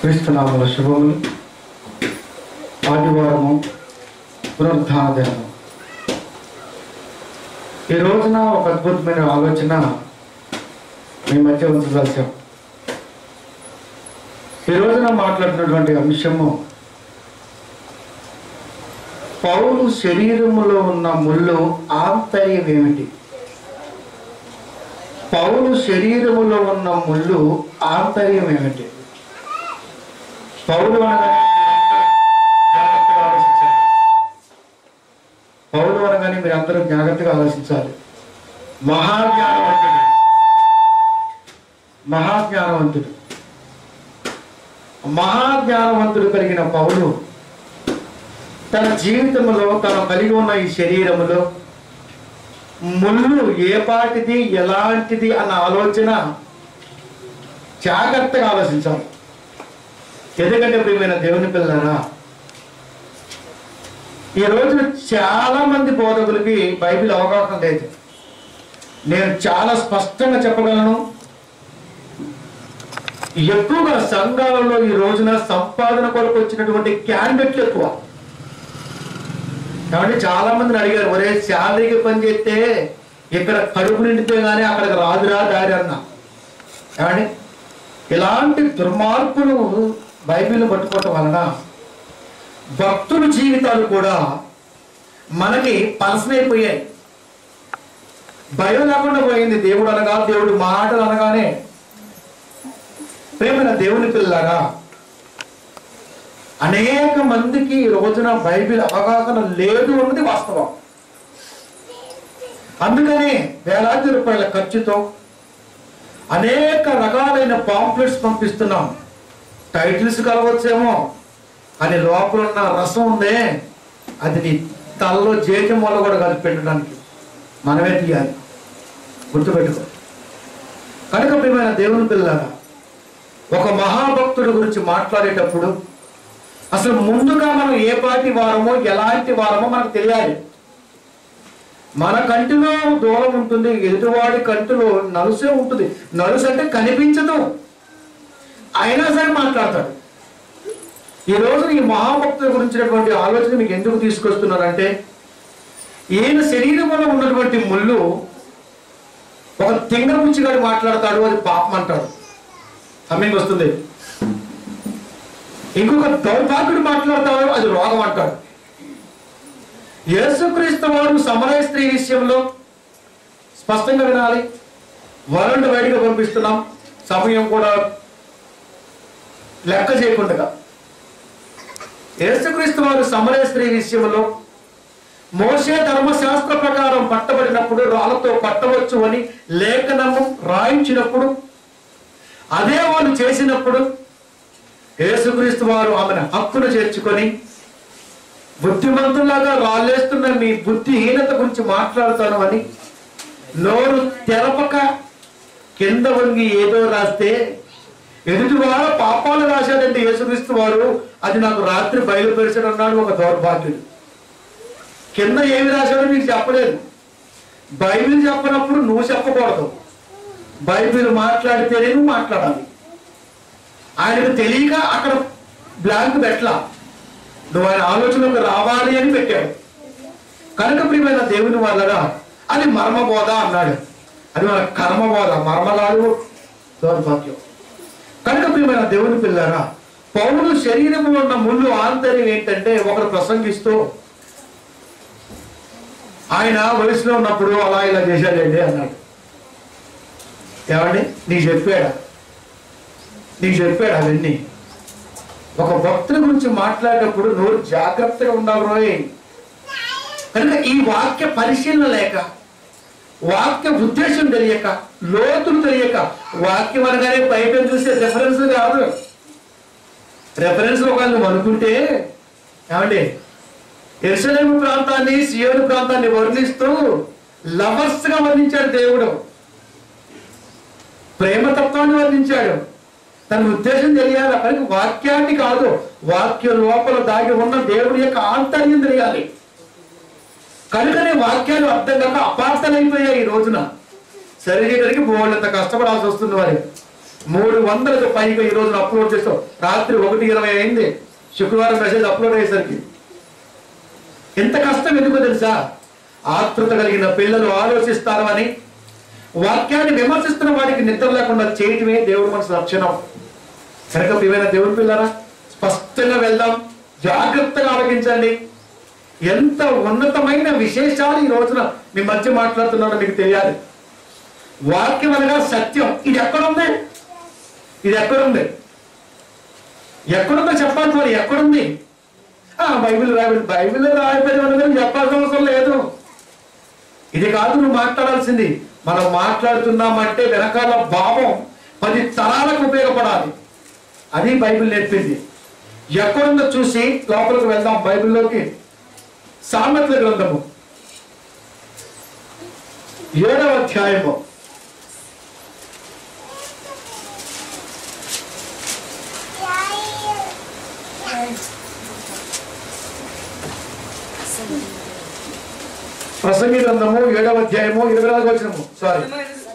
క్రీస్తునామల శుభములు ఆదివారము పునరుద్ధాన దినము ఈ రోజున ఒక అద్భుతమైన ఆలోచన మీ మధ్య ఉంచదలిచాం ఈ రోజున మాట్లాడుతున్నటువంటి అంశము పౌరు శరీరములో ఉన్న ముళ్ళు ఆంతర్యం ఏమిటి పౌరు శరీరములో ఉన్న ముళ్ళు ఆంతర్యం ఏమిటి పౌరు అనగానే జాగ్రత్తగా ఆలోచించాలి పౌరు అనగానే మీరు అందరూ జాగ్రత్తగా ఆలోచించాలి మహాజ్ఞానవంతుడు మహాజ్ఞానవంతుడు మహాజ్ఞానవంతుడు కలిగిన పౌరు తన జీవితంలో తను కలిగి ఉన్న ఈ శరీరములో ముళ్ళు ఏ పాటిది ఎలాంటిది అన్న ఆలోచన జాగ్రత్తగా ఆలోచించాలి ఎందుకంటే ప్రియమైన దేవుని పిల్లరా ఈ రోజు చాలా మంది బోధకులకి బైబిల్ అవగాహన లేదు నేను చాలా స్పష్టంగా చెప్పగలను ఎక్కువగా సంఘాలలో ఈ రోజున సంపాదన కొరకు వచ్చినటువంటి క్యాండిడేట్లు ఎక్కువ కాబట్టి చాలా మందిని అడిగారు ఒరే శాలరీకి పని చేస్తే ఇక్కడ కడుపు నిండితే గానీ అక్కడికి రాదురా దారి అన్న ఏమండి ఇలాంటి దుర్మార్గులు బైబిల్ పట్టుకోవటం వలన భక్తుల జీవితాలు కూడా మనకి పలసనైపోయాయి భయం లేకుండా పోయింది దేవుడు అనగా దేవుడు మాటలు అనగానే ప్రేమైన దేవుని పిల్లగా అనేక మందికి ఈ రోజున బైబిల్ అవగాహన లేదు అన్నది వాస్తవం అందుకని వేలాది రూపాయల ఖర్చుతో అనేక రకాలైన పాంప్లెట్స్ పంపిస్తున్నాం టైటిల్స్ కలవచ్చేమో కానీ లోపల ఉన్న రసం ఉందే అది నీ తలలో జేజం వల్ల కూడా కలిపి పెట్టడానికి మనమే తీయాలి గుర్తుపెట్టుకో కనుక ప్రియమైన దేవుని పిల్లరా ఒక మహాభక్తుడి గురించి మాట్లాడేటప్పుడు అసలు ముందుగా మనం ఏ పాటి వారమో ఎలాంటి వారమో మనకు తెలియాలి మన కంటిలో దూరం ఉంటుంది ఎదుటివాడి కంటిలో నలుసే ఉంటుంది నలుసు అంటే కనిపించదు అయినా సరే మాట్లాడతాడు ఈ రోజు ఈ మహాభక్తుల గురించినటువంటి ఆలోచన మీకు ఎందుకు తీసుకొస్తున్నారంటే ఈయన శరీరంలో ఉన్నటువంటి ముళ్ళు ఒక తింగరపుచ్చిగాడు మాట్లాడతాడు అది పాపం అంటాడు సమయం వస్తుంది ఇంకొక దౌర్భాగ్యుడు మాట్లాడతాడు అది రోగం అంటాడు యేసుక్రీస్తు వారు సమరయ స్త్రీ విషయంలో స్పష్టంగా వినాలి వరల్డ్ వైడ్గా పంపిస్తున్నాం సమయం కూడా లెక్క చేయకుండా యేసుక్రీస్తు వారు సమరయ స్త్రీ విషయంలో మోసే ధర్మశాస్త్ర ప్రకారం పట్టబడినప్పుడు రాళ్ళతో పట్టవచ్చు అని లేఖనము రాయించినప్పుడు అదే వాళ్ళు చేసినప్పుడు యేసుక్రీస్తు వారు ఆమెను హక్కును చేర్చుకొని బుద్ధిమంతులాగా రాళ్ళేస్తున్న మీ బుద్ధిహీనత గురించి మాట్లాడుతాను అని నోరు తెరపక కింద వంగి ఏదో రాస్తే ఎదుటి వారు పాపాలు రాశాడంటే యేసుక్రీస్తు వారు అది నాకు రాత్రి బయలుపరిచాడు అన్నాడు ఒక దౌర్భాగ్యుడు కింద ఏమి రాశాడో నీకు చెప్పలేదు బైబిల్ చెప్పనప్పుడు నువ్వు చెప్పకూడదు బైబిల్ మాట్లాడితేనే నువ్వు మాట్లాడాలి ఆయనకు తెలియక అక్కడ బ్లాంక్ పెట్టలా నువ్వు ఆయన ఆలోచనకు రావాలి అని పెట్టాడు కనుక ప్రియమైన దేవుని వల్లగా అది మర్మబోధ అన్నాడు అది మన కర్మబోధ మర్మలాడు దౌర్భాగ్యం కనుక ప్రియమైన దేవుని పిల్లరా పౌరులు శరీరంలో ఉన్న ముళ్ళు ఆంతర్యం ఏంటంటే ఒకరు ప్రసంగిస్తూ ఆయన వయసులో ఉన్నప్పుడు అలా ఇలా చేశాడండి అన్నాడు ఏమండి నీకు చెప్పాడా నీకు చెప్పాడు అవన్నీ ఒక భక్తుల గురించి మాట్లాడేటప్పుడు నోరు జాగ్రత్తగా ఉండాలి రోయ్ కనుక ఈ వాక్య పరిశీలన లేక వాక్య ఉద్దేశం తెలియక లోతులు తెలియక వాక్యం అనగానే బయట చూసే రెఫరెన్స్ కాదు రెఫరెన్స్ ఒకవేళ నువ్వు అనుకుంటే ఏమండి ఎరుసలేము ప్రాంతాన్ని సియోను ప్రాంతాన్ని వర్ణిస్తూ లవర్స్ గా వర్ణించాడు దేవుడు ప్రేమతత్వాన్ని వర్ణించాడు తన ఉద్దేశం తెలియాలి కనుక వాక్యాన్ని కాదు వాక్యం లోపల దాగి ఉన్న దేవుడి యొక్క ఆంతర్యం తెలియాలి కనుకనే వాక్యాలు అర్థం కాక అపార్థలైపోయాయి ఈ రోజున సరిచేయడానికి బోళ్ళంత కష్టపడాల్సి వస్తుంది వారి మూడు వందలకు పైగా ఈ రోజున అప్లోడ్ చేస్తాం రాత్రి ఒకటి ఇరవై అయింది శుక్రవారం మెసేజ్ అప్లోడ్ అయ్యేసరికి ఎంత కష్టం ఎందుకో తెలుసా ఆతృత కలిగిన పిల్లలు ఆలోచిస్తారు అని వాక్యాన్ని విమర్శిస్తున్న వాడికి నిద్ర లేకుండా చేయటమే దేవుడి మనసు లక్షణం కనుక ప్రియమైన దేవుడి పిల్లరా స్పష్టంగా వెళ్దాం జాగ్రత్తగా ఆలోచించండి ఎంత ఉన్నతమైన విశేషాలు ఈ రోజున మీ మధ్య మాట్లాడుతున్నారో మీకు తెలియాలి వాక్యం అనగా సత్యం ఇది ఎక్కడుంది ఇది ఎక్కడుంది ఎక్కడుందో చెప్పాలి మరి ఎక్కడుంది ఆ బైబిల్ రాయబడి బైబిల్ రాయబడి ఉన్నదని చెప్పాల్సిన అవసరం లేదు ఇది కాదు నువ్వు మాట్లాడాల్సింది మనం మాట్లాడుతున్నామంటే వెనకాల భావం పది తరాలకు ఉపయోగపడాలి అది బైబిల్ నేర్పింది ఎక్కడుందో చూసి లోపలికి వెళ్దాం బైబిల్లోకి సామెతల గ్రంథము ఏడవ అధ్యాయము ప్రసంగి గ్రంథము ఏడవ అధ్యాయము ఇరవై నాలుగు వచ్చినము సారీ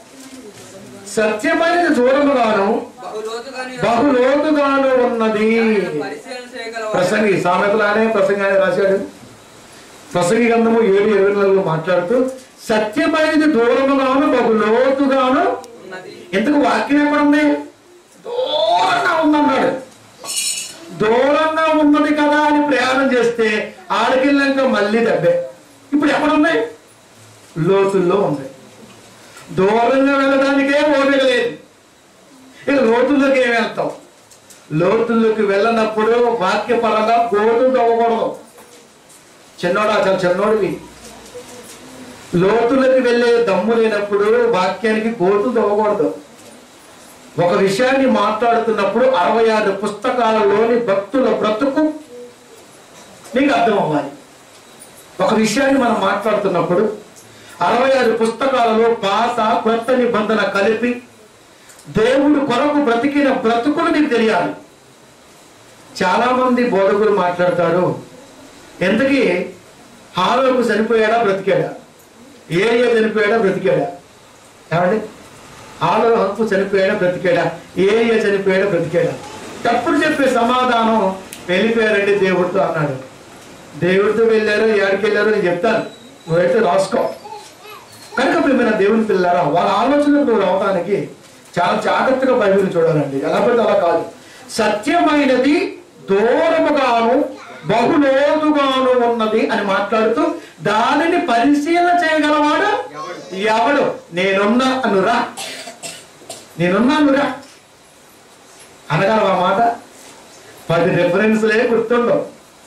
సత్యమైనది దూరముగాను బహులోతుగాని బహులోతుగాను ఉన్నది పరిశీలన చేయగలవాడు. ప్రసంగి సామెతలానే ప్రసంగి ఆయన రాశాడు ప్రసంగి గ్రంథము ఏడు ఇరవై నాలుగులో మాట్లాడుతూ సత్యమైనది దూరముగాను బహులోతుగాను ఉన్నది ఎందుకు వాక్యం ఎక్కడ ఉంది దూరంగా ఉందన్నాడు దూరంగా ఉన్నది కదా అని ప్రయాణం చేస్తే ఆడికెళ్ళాక మళ్ళీ దెబ్బే ఇప్పుడు ఎక్కడుంది లోతుల్లో ఉంది దూరంగా వెళ్ళడానికే ఓపిక లేదు ఇక లోతుల్లోకి ఏం వెళ్తాం లోతుల్లోకి వెళ్ళనప్పుడు వాక్యపరంగా గోతులు తవ్వకూడదు చిన్నోడా చాలా చిన్నోడివి లోతులకు వెళ్ళే దమ్ము లేనప్పుడు వాక్యానికి గోతులు తవ్వకూడదు ఒక విషయాన్ని మాట్లాడుతున్నప్పుడు అరవై ఆరు పుస్తకాలలోని భక్తుల బ్రతుకు నీకు అర్థం అవ్వాలి ఒక విషయాన్ని మనం మాట్లాడుతున్నప్పుడు అరవై ఆరు పుస్తకాలలో పాత కొత్త నిబంధన కలిపి దేవుడు కొరకు బ్రతికిన బ్రతుకులు నీకు తెలియాలి చాలా మంది బోధకులు మాట్లాడతారు ఎంతకీ హాలోకు చనిపోయాడా బ్రతికాడా ఏరియా చనిపోయాడా బ్రతికాడా ఏమండి ఆలో హక్కు చనిపోయాడా బ్రతికాడా ఏరియా చనిపోయాడా బ్రతికాడా తప్పుడు చెప్పే సమాధానం వెళ్ళిపోయారండి దేవుడితో అన్నాడు దేవుడితో వెళ్ళారు ఎక్కడికి వెళ్ళారో నేను చెప్తాను నువ్వైతే రాసుకో కనుక ప్రియమైన దేవుని పిల్లారా వాళ్ళ ఆలోచనకు నువ్వు రావడానికి చాలా జాగ్రత్తగా బైబిల్ చూడాలండి ఎలా పడితే అలా కాదు సత్యమైనది దూరముగాను బహులోతుగాను ఉన్నది అని మాట్లాడుతూ దానిని పరిశీలన చేయగలవాడు ఎవడు నేనున్నా అనురా నేనున్నా అనురా అనగలవా మాట పది రెఫరెన్స్లే గుర్తుండవు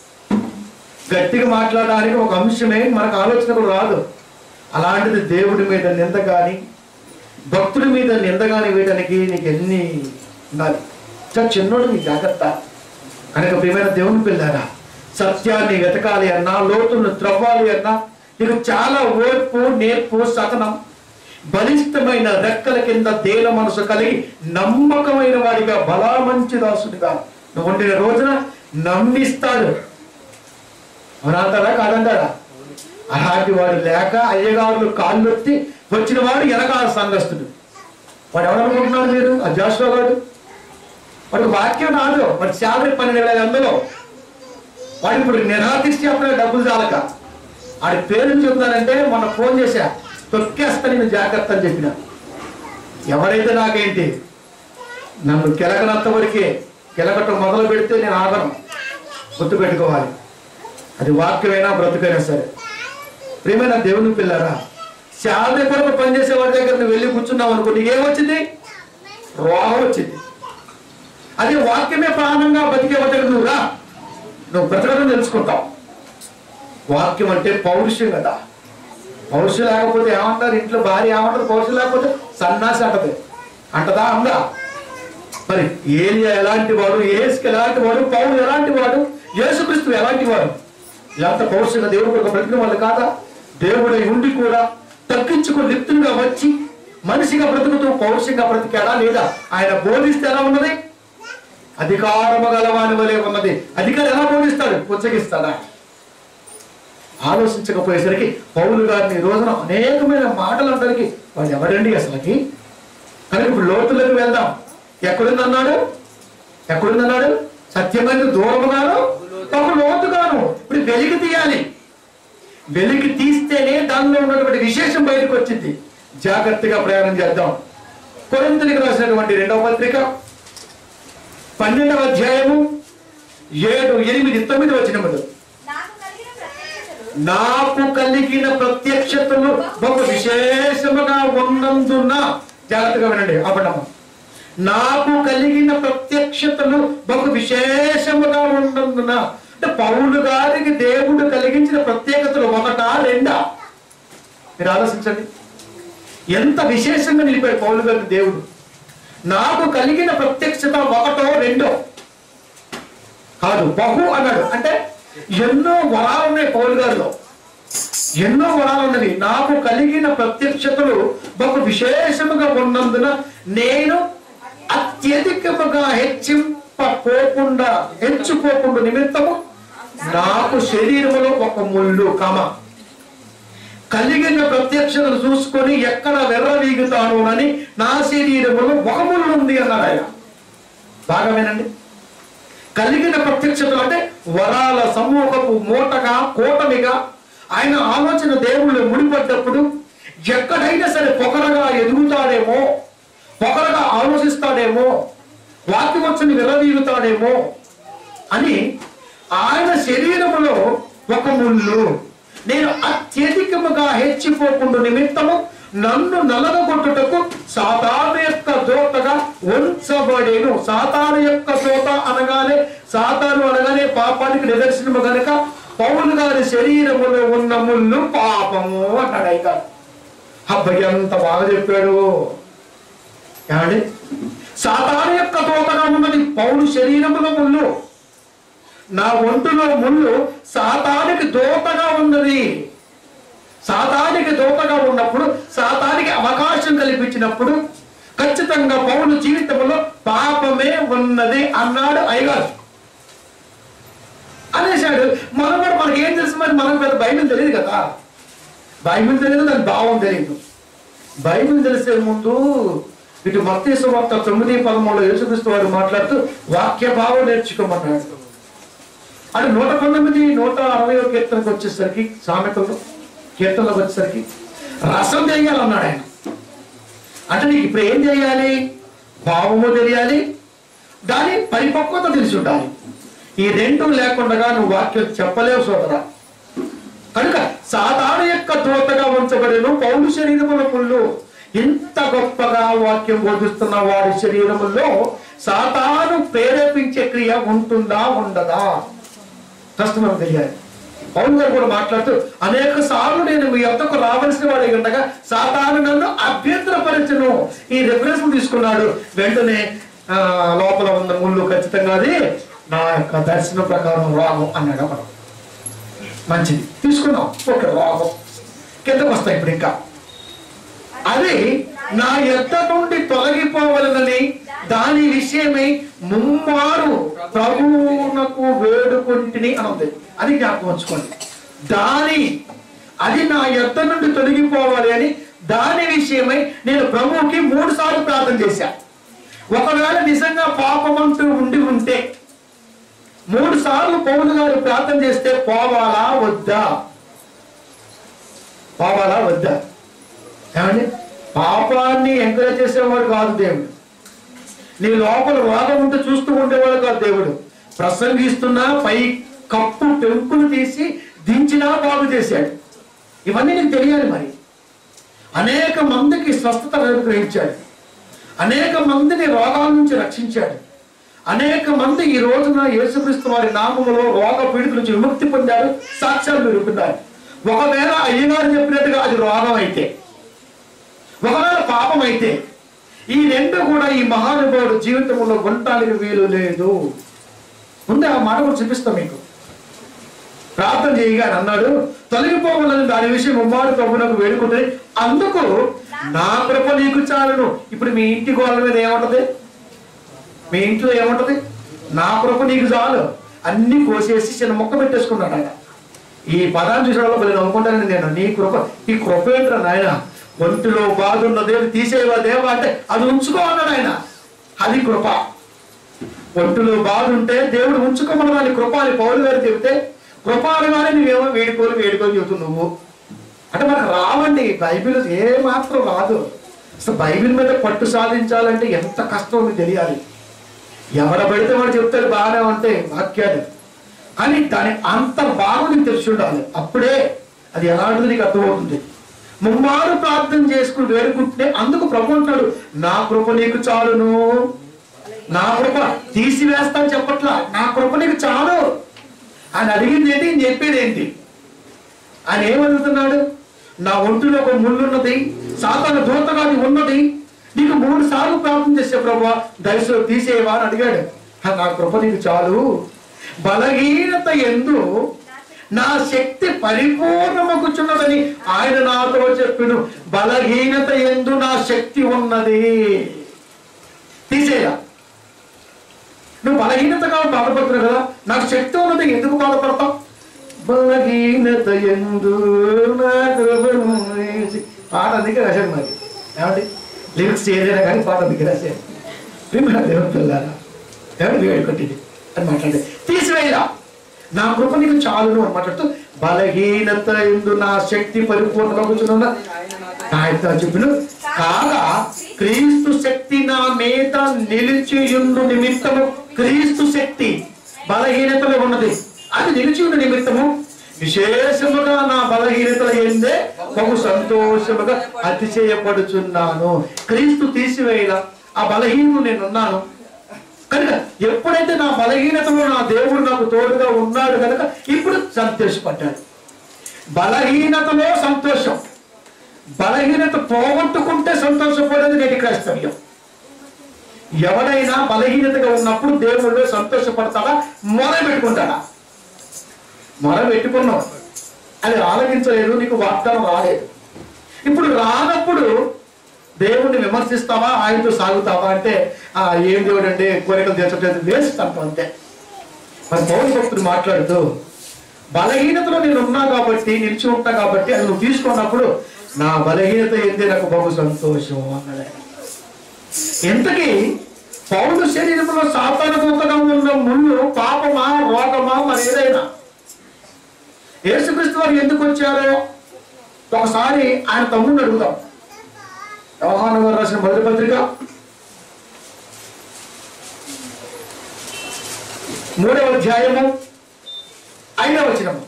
గట్టిగా మాట్లాడడానికి ఒక అంశమే మనకు ఆలోచన కూడా రాదు అలాంటిది దేవుడి మీద నింద కానీ భక్తుడి మీద నింద కానీ వేయడానికి నీకు ఎన్ని ఉండాలి చాలా చిన్నోడు నీ జాగ్రత్త కనుక ప్రియమైన దేవుని పిల్లారా సత్యాన్ని వెతకాలి అన్నా లోతును త్రవ్వాలి అన్నా నీకు చాలా ఓర్పు నేర్పు సహనం బలిష్టమైన రెక్కల కింద దేల మనసు కలిగి నమ్మకమైన వాడిగా బలా మంచి దాసుడిగా నువ్వు ఉండిన రోజున నమ్మిస్తాడు అవునంటారా కాదంటారా అలాంటి వాడు లేక అయ్యగారులు కాళ్ళు ఎత్తి వచ్చిన వాడు వెనకాల సంఘస్థుడు వాడు ఎవరనుకుంటున్నారు మీరు ఆ జాషువా గారు వాడికి వాక్యం రాదు వాడి శాలరీ పన్నెండు వేల అందులో వాడు ఇప్పుడు నిరాధిష్టి అప్పుడే డబ్బులు చాలక వాడి పేరు చెప్తానంటే మొన్న ఫోన్ చేశా తొక్కేస్తా నేను జాగ్రత్త అని చెప్పిన ఎవరైతే నాకేంటి నన్ను కెలకనంత వరకే కెలకటం మొదలు పెడితే నేను ఆగను గుర్తు పెట్టుకోవాలి అది వాక్యమైనా బ్రతుకైనా సరే ప్రియమైన దేవుని పిల్లరా శాలరీ కొరకు పనిచేసే వాడి దగ్గర నువ్వు వెళ్ళి కూర్చున్నావు అనుకో నీకు ఏమొచ్చింది రోగం వచ్చింది అదే వాక్యమే ప్రాణంగా బతికే వాడి దగ్గర నువ్వు రా నువ్వు బ్రతకడం తెలుసుకుంటావు వాక్యం అంటే పౌరుషం కదా పౌరుషం లేకపోతే ఏమంటారు ఇంట్లో భార్య ఏమంటారు పౌరుషం లేకపోతే సన్నాసి అంటది అంటదా అందా మరి ఏలియా ఎలాంటి వాడు ఏసుకి ఎలాంటి వాడు పౌరు ఎలాంటి వాడు యేసుక్రీస్తు ఎలాంటి వాడు ఇలాంటి పౌరుషంగా దేవుడు ఒక బ్రతికిన వాళ్ళు కాదా దేవుడు ఉండి కూడా తగ్గించుకుని లిప్తుగా వచ్చి మనిషిగా బ్రతుకుతూ పౌరుషంగా బ్రతికాడా లేదా ఆయన బోధిస్తే ఎలా ఉన్నది అధికారము గలవాని వలె ఉన్నది అధికారం ఎలా బోధిస్తాడు పుచ్చగిస్తాడా ఆలోచించకపోయేసరికి పౌలు గారిని ఈ రోజున అనేకమైన మాటలు అందరికి వాడు ఎవరండి అసలుకి కనుక ఇప్పుడు లోతులకు వెళ్దాం ఎక్కడుందన్నాడు ఎక్కడుందన్నాడు సత్యమైన దూరముగాను ఒక లోతుగాను ఇప్పుడు వెలికి తీయాలి వెలికి తీస్తేనే దానిలో ఉన్నటువంటి విశేషం బయటకు వచ్చింది జాగ్రత్తగా ప్రయాణం చేద్దాం కొరింతలకు రాసినటువంటి రెండవ పత్రిక పన్నెండవ అధ్యాయము ఏడు ఎనిమిది తొమ్మిది వచ్చినప్పుడు నాకు కలిగిన ప్రత్యక్షతలు నాకు కలిగిన ప్రత్యక్షతలు బహు విశేషముగా ఉన్నందున జాగ్రత్తగా వినండి అపడమ్మ నాకు కలిగిన ప్రత్యక్షతలు బహు విశేషముగా ఉన్నందున అంటే పౌలు గారికి దేవుడు కలిగించిన ప్రత్యేకతలు ఒకటా రెండా మీరు ఆలోచించండి ఎంత విశేషంగా నిలిపాడు పౌలు గారిని దేవుడు నాకు కలిగిన ప్రత్యక్షత ఒకటో రెండో కాదు బహు అన్నాడు అంటే ఎన్నో వరాలు ఉన్నాయి పౌలు గారిలో ఎన్నో వరాలు ఉన్నవి నాకు కలిగిన ప్రత్యక్షతలు బహు విశేషముగా ఉన్నందున నేను అత్యధికముగా హెచ్చింపకోకుండా హెచ్చుకోకుండా నిమిత్తము నాకు శరీరములో ఒక ముళ్ళు కమ కలిగిన ప్రత్యక్షతను చూసుకొని ఎక్కడ వెర్రవీగుతాను అని నా శరీరములో ఒక ముళ్ళు ఉంది అన్నాడు ఆయన బాగా వినండి కలిగిన ప్రత్యక్షతలు అంటే వరాల సమూహపు మూటగా కూటమిగా ఆయన ఆలోచన దేవుళ్ళు ముడిపడ్డప్పుడు ఎక్కడైనా సరే పొగరగా ఎదుగుతాడేమో పొగరగా ఆలోచిస్తాడేమో వాక్యవచ్చని విరవీగుతాడేమో అని ఆయన శరీరములో ఒక ముళ్ళు నేను అత్యధికముగా హెచ్చిపోకుండా నిమిత్తము నన్ను నలగొట్టుటకు సాతాను యొక్క దోతగా ఉంచబడేను సాతాను యొక్క దోత అనగానే సాతాను అనగానే పాపానికి నిదర్శనము గనుక పౌలు గారి శరీరములో ఉన్న ముళ్ళు పాపము అన్నాడు అయ్య అబ్బాయి ఎంత బాగా చెప్పాడు ఏమండి సాతాను యొక్క దోతగా ఉన్నది పౌలు శరీరములో ముళ్ళు నా ఒంటిలో ముళ్ళు సాతానికి దోతగా ఉన్నది సాతానికి దోతగా ఉన్నప్పుడు సాతానికి అవకాశం కల్పించినప్పుడు ఖచ్చితంగా పౌలు జీవితంలో పాపమే ఉన్నది అన్నాడు అయ్యగారు అనేసాడు మనం కూడా మనకి ఏం తెలుసు మరి మనకు పెద్ద బైబిల్ తెలియదు కదా బైబిల్ తెలియదు దాని భావం తెలియదు బైబిల్ తెలిసే ముందు ఇటు మత్తేసు వార్త తొమ్మిది పదమూడు యేసుక్రీస్తు వారు మాట్లాడుతూ వాక్య భావం నేర్చుకోమన్నాడు అది నూట పంతొమ్మిది నూట అరవై కీర్తనకు వచ్చేసరికి సామెతలు కీర్తనలకు వచ్చేసరికి రసం తెలియాలన్నాడు ఆయన అంటే నీకు ఇప్పుడు ఏం చేయాలి భావము తెలియాలి దాని పరిపక్వత తెలిసి ఉండాలి ఈ రెండు లేకుండా నువ్వు వాక్యం చెప్పలేవు సోదరా కనుక సాధారణ యొక్క దూతగా ఉంచబడిన పౌరు శరీరముల ముళ్ళు ఇంత గొప్పగా వాక్యం బోధిస్తున్న వాడి శరీరములో సాతాను ప్రేరేపించే క్రియ ఉంటుందా ఉండదా కష్టమని తెలియాలి పౌరు గారు కూడా మాట్లాడుతూ అనేక సార్లు నేను మీ యొక్కకు రావలసిన వాడి ఉండగా సాతాను నన్ను అభ్యంతరపరచును ఈ రిఫరెన్స్ తీసుకున్నాడు వెంటనే ఆ, లోపల ఉన్న ముళ్ళు ఖచ్చితంగా అది నా యొక్క దర్శనం ప్రకారం రాము అన్నాడు మనం మంచిది తీసుకుందాం ఓకే రాగం కిందకు వస్తాయి ఇప్పుడు ఇంకా అది నా ఎద్ద నుండి తొలగిపోవలనని దాని విషయమై ముమ్మారు ప్రభువునకు వేడుకుంటుని అని ఉంది అది జ్ఞాపకం ఉంచుకోండి దాని అది నా ఎద్ద నుండి తొలగిపోవాలి అని దాని విషయమై నేను ప్రభువుకి మూడు సార్లు ప్రార్థన చేశా ఒకవేళ నిజంగా పాపమంటూ ఉండి ఉంటే మూడు సార్లు పౌలు గారు ప్రార్థన చేస్తే పోవాలా వద్దా పోవాలా వద్దా ఏమండి పాపాన్ని ఎంకరేజ్ చేసేవాడు కాదు దేవుడు నీ లోపల రోగం ఉంటే చూస్తూ ఉండేవాడు కాదు దేవుడు ప్రసంగిస్తున్నా పై కప్పు పెంకులు తీసి దించినా బాగు చేశాడు ఇవన్నీ నీకు తెలియాలి మరి అనేక మందికి స్వస్థత అనుగ్రహించాడు అనేక మందిని రోగాల నుంచి రక్షించాడు అనేక మంది ఈ రోజున యేసుక్రీస్తు వారి నామములో రోగ పీడితుల నుంచి విముక్తి పొందారు సాక్ష్యాలు పెరుగుతున్నారు ఒకవేళ అయ్యగారు చెప్పినట్టుగా అది రోగం అయితే ఒకవేళ పాపం అయితే ఈ రెండు కూడా ఈ మహానుభావుడు జీవితంలో ఉండటానికి వీలు లేదు ముందే ఆ మాట కూడా చూపిస్తాం మీకు ప్రార్థన చేయగా అని అన్నాడు తొలగిపోవాలని దాని విషయం ఉమ్మాడు ప్రభునకు వేడుకుంటే అందుకు నా కృప నీకు చాలును ఇప్పుడు మీ ఇంటి గోడల మీద ఏముంటది మీ ఇంట్లో ఏముంటది నా కృప నీకు చాలు అన్ని కోసేసి చిన్న మొక్క పెట్టేసుకున్నాడు ఆయన ఈ పదాన్ని చూసిన వాళ్ళు నవ్వుకుంటానని నేను నీ కృప ఈ కృప ఏంట్రా నాయన ఒంటిలో బాధ ఉన్నది తీసేవా దేవా అంటే అది ఉంచుకో అన్నాడు ఆయన అది కృప ఒంటిలో బాధ ఉంటే దేవుడు ఉంచుకోమని వాని కృప అని పౌరు గారు చెబితే కృప అనగానే నువ్వేమో వేడుకోలు వేడుకోలు చెబుతున్నావు నువ్వు అంటే మనకు రావండి బైబిల్ ఏ మాత్రం రాదు అసలు బైబిల్ మీద పట్టు సాధించాలంటే ఎంత కష్టం మీకు తెలియాలి ఎవడ పడితే వాడు చెప్తాడు బాగానే ఉంటే వాక్యాలు కానీ దాని అంత భావం నీకు తెలిసి ఉండాలి అప్పుడే అది ఎలాంటిది నీకు అర్థమవుతుంది ముమ్మారు ప్రార్థన చేసుకుని వేడుకుంటే అందుకు ప్రభు అంటాడు నా కృప నీకు చాలును నా కృప తీసివేస్తాను చెప్పట్లా నా కృప నీకు చాలు ఆయన అడిగింది ఏంటి నేను చెప్పేది ఏంటి ఆయన ఏమడుగుతున్నాడు నా ఒంటిలో ఒక ముళ్ళున్నది సాతాన దూతగా అది ఉన్నది నీకు మూడు సార్లు ప్రార్థన చేసే ప్రభు దయచేసి తీసేవా అని అడిగాడు "ఆ, నా కృప నీకు చాలు బలహీనత ఎందు నా శక్తి పరిపూర్ణమగుచున్నదని ఆయన నాతో చెప్పిను బలహీనత ఎందు నా శక్తి ఉన్నది తీసేయా నువ్వు బలహీనతగా బాధపడుతున్నావు కదా నాకు శక్తి ఉన్నది ఎందుకు బాధపడతావు బలహీనత ఎందు నా కృపను వేసి. పాట అందుకే రాశాడు మరి ఏమండి లిరిక్స్ ఏదైనా కానీ పాట అందుకే రాశాడు విమల దేవుడు పిల్లారా ఏమండి వేడి కొట్టింది అని మాట్లాడి తీసివేయరా నా కృప నీకు చాలును అని మాట్లాడుతూ బలహీనత ఎందు నా శక్తి పరిపూర్ణంగా కూర్చున్నా ఆయన చెప్పిన కాగా క్రీస్తు శక్తి నా మీద నిలిచియుండు నిమిత్తము క్రీస్తు శక్తి బలహీనతలో ఉన్నది అది నిలిచి ఉన్న నిమిత్తము విశేషముగా నా బలహీనతల ఏందే బహు సంతోషముగా అతిశయపడుచున్నాను క్రీస్తు తీసివేయల ఆ బలహీనుడు నేనున్నాను కనుక ఎప్పుడైతే నా బలహీనతలో నా దేవుడు నాకు తోడుగా ఉన్నాడు కనుక ఇప్పుడు సంతోషపడ్డాడు బలహీనతలో సంతోషం బలహీనత పోగొట్టుకుంటే సంతోషపడేది నేటి క్రైస్తవ్యం ఎవడైనా బలహీనతగా ఉన్నప్పుడు దేవుళ్ళు సంతోషపడతాడా మొర పెట్టుకుంటాడా మొర పెట్టుకున్నావు అది ఆలకించలేదు నీకు వాగ్దానం రాలేదు ఇప్పుడు రానప్పుడు దేవుణ్ణి విమర్శిస్తావా ఆయనతో సాగుతావా అంటే ఆ ఏం దేవుడు అంటే కోరికలు తీర్చట్లేదు వేస్ట్ అంటాం అంతే మరి పౌరు భక్తుడు మాట్లాడుతూ బలహీనతలో నేను ఉన్నా కాబట్టి నిలిచి ఉంటా కాబట్టి అది నువ్వు తీసుకున్నప్పుడు నా బలహీనత ఏంటి నాకు బహు సంతోషం అన్నాడు ఆయన. ఇంతకీ పౌరుడు శరీరంలో సాతానుభూతంగా ఉన్న ముళ్ళు పాపమా రోగమా మరి ఏదైనా యేసుక్రీస్తు వారు ఎందుకు వచ్చారో ఒకసారి ఆయన తమ్ముడిని అడుగుదాం వ్యవహారం గారు రాసిన మొదటి పత్రిక మూడవ అధ్యాయము ఐదవ వచనము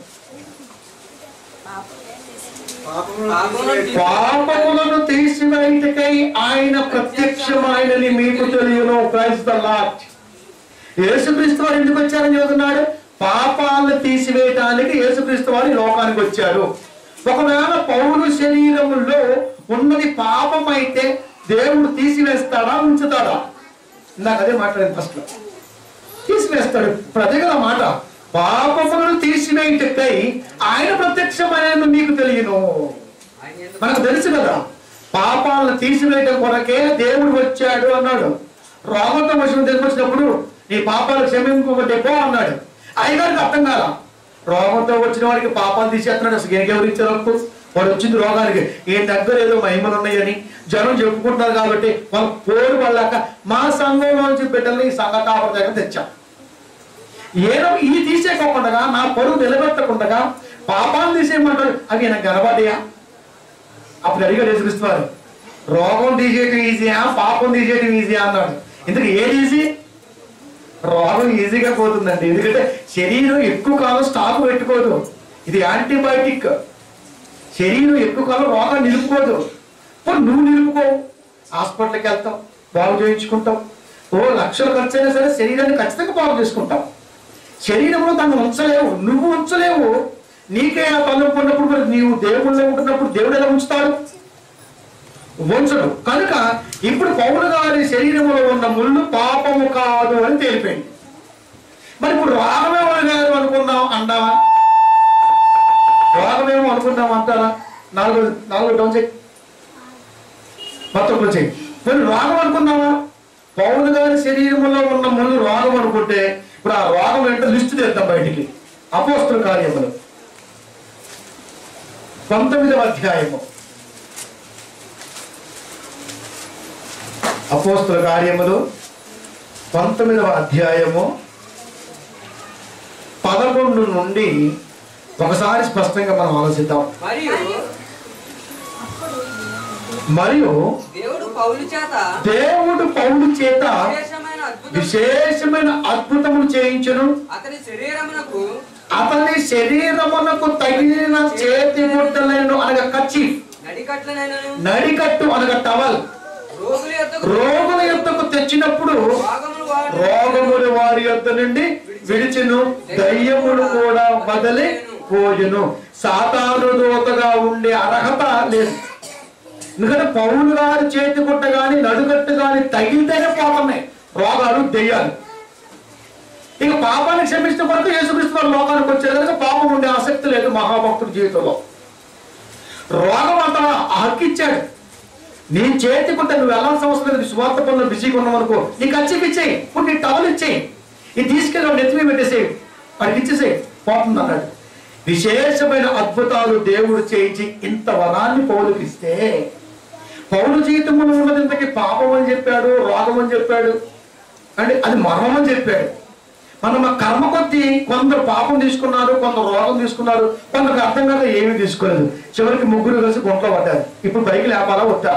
పాపములను తీసివేయుటకై ఆయన ప్రత్యక్షమైనని మీకు తెలియను ప్రైజ్ ద లాట్ యేసుక్రీస్తు వారు ఎందుకు వచ్చారని చెబుతున్నాడు పాపాలను తీసివేయటానికి యేసుక్రీస్తు వారు ఈ లోకానికి వచ్చారు ఒకవేళ పౌరు శరీరములో ఉన్నది పాపం అయితే దేవుడు తీసివేస్తాడా ఉంచుతాడా నాకు అదే మాట్లాడింది ఫస్ట్ లో తీసివేస్తాడు ఇప్పుడు అదే కదా మాట పాపములను తీసివేయుటకై ఆయన ప్రత్యక్షమైన మీకు తెలియను మనకు తెలుసు కదా పాపాలను తీసివేయటం కొరకే దేవుడు వచ్చాడు అన్నాడు రోగంతో వచ్చిన దగ్గర వచ్చినప్పుడు నీ పాపాలు క్షమింపబట్టే పో అన్నాడు అయ్యగారికి అర్థం కాల రోగంతో వచ్చిన వాడికి పాపాలు తీసేస్తున్నాడు అసలు ఏ ఎవరు ఇచ్చారు అప్పు? వాడు వచ్చింది రోగానికి ఏ దగ్గర ఏదో మహిమలు ఉన్నాయని జనం చెప్పుకుంటారు కాబట్టి వాళ్ళ పోరు వాళ్ళక మా సంఘంలోంచి బిడ్డల్ని ఈ సంఘ కాపర దగ్గర తెచ్చాం ఏదో ఈ తీసేకోకుండా నా పరువు నిలబెట్టకుండా పాపాలు తీసేయమంటారు అవి నాకు గనబడ్డాయా అప్పుడు అడిగాడు యేసుక్రీస్తు వారు రోగం తీసేయటం ఈజీయా పాపం తీసేయటం ఈజీయా అన్నాడు ఇందుకు ఏది ఈజీ రోగం ఈజీగా పోతుందండి ఎందుకంటే శరీరం ఎక్కువ కాలం స్టాక్ పెట్టుకోదు ఇది యాంటీబయాటిక్ శరీరం ఎక్కువ కాలం రోగం నిలుపుకోదు ఇప్పుడు నువ్వు నిలుపుకోవు హాస్పిటల్కి వెళ్తావు బాగు చేయించుకుంటావు ఓ లక్షలు ఖర్చు అయినా సరే శరీరాన్ని ఖచ్చితంగా బాగు చేసుకుంటావు శరీరంలో దాన్ని ఉంచలేవు నువ్వు ఉంచలేవు నీకే ఆ తలనొప్పి ఉన్నప్పుడు మరి నీవు దేవుళ్ళో ఉంటున్నప్పుడు దేవుడు ఎలా ఉంచుతాడు ఉంచడు కనుక ఇప్పుడు పౌరు గారి శరీరంలో ఉన్న ముళ్ళు పాపము కాదు అని తెలిపింది మరి ఇప్పుడు రాగమేమో గారు అనుకున్నాం అంటావా రోగమేమో అనుకున్నాం అంటారా నాలుగు నాలుగు డౌన్ చెక్ మొత్తం కొంచెం మరి రోగం అనుకున్నావా పౌరు గారి శరీరంలో ఉన్న ముళ్ళు రోగం అనుకుంటే ఇప్పుడు ఆ రోగం ఏంటో లిస్టు తెద్దాం బయటికి అపోస్తుల కార్యములు పంతొమ్మిదవ అధ్యాయము అపోస్తుల కార్యములు పంతొమ్మిదవ అధ్యాయము పదకొండు నుండి ఒకసారి స్పష్టంగా మనం ఆలోచిద్దాం మరియు మరియు దేవుడు పౌలు చేత దేవుడు పౌలు చేత విశేషమైన అద్భుతం విశేషమైన అద్భుతములు చేయించును అతని శరీరమునకు అతని శరీరమునకు తగిలిన చేతి ముద్దలను అనగా కచ్చి నడికట్లనైనను నడికట్టు అనగా టవల్ రోగుల యొద్దకు రోగుల యొద్దకు తెచ్చినప్పుడు భాగములు వాడు రోగములు వారి యొద్ద నుండి విడిచెను దయ్యములు కూడా వదిలి పోయెను సాతాను దూతగా ఉండే అర్హత లేదు ఎందుకంటే పౌలు గారి చేతి గుట్ట గాని నడుగట్టు గాని తగిలితేనే పోతున్నాయి రోగాలు దెయ్యాలు ఇక పాపాన్ని క్షమించిన వరకు యేసుక్రీస్తు వారు లోకానికి వచ్చారు కనుక పాపం ఉండే ఆసక్తి లేదు మహాభక్తుడి జీవితంలో రోగం అంత హక్కిచ్చాడు నీ చేతి గుట్ట నువ్వు వెళ్ళాల్సిన అవసరం లేదు స్వార్థ పనులు బిజీగా ఉన్నావు అనుకో నీకు వచ్చి ఇచ్చేయి ఇప్పుడు నీ టవల్ ఇచ్చేయి ఇది తీసుకెళ్ళి నెత్తి మీద పెట్టేసేయి వాడికి ఇచ్చేసేయి పోతుంది అన్నాడు విశేషమైన అద్భుతాలు దేవుడు చేయించి ఇంత వరాన్ని పౌలుకిస్తే పౌరు జీవితంలో ఉన్నది ఇంతకి పాపం అని చెప్పాడు రోగం అని చెప్పాడు అంటే అది మరణం అని చెప్పాడు మనం ఆ కర్మ కొద్దీ కొందరు పాపం తీసుకున్నారు కొందరు రోగం తీసుకున్నారు కొందరికి అర్థం కాక ఏమీ తీసుకోలేదు చివరికి ముగ్గురు కలిసి గుంట్లో పడ్డారు ఇప్పుడు బైక్ లేపాలా వద్దా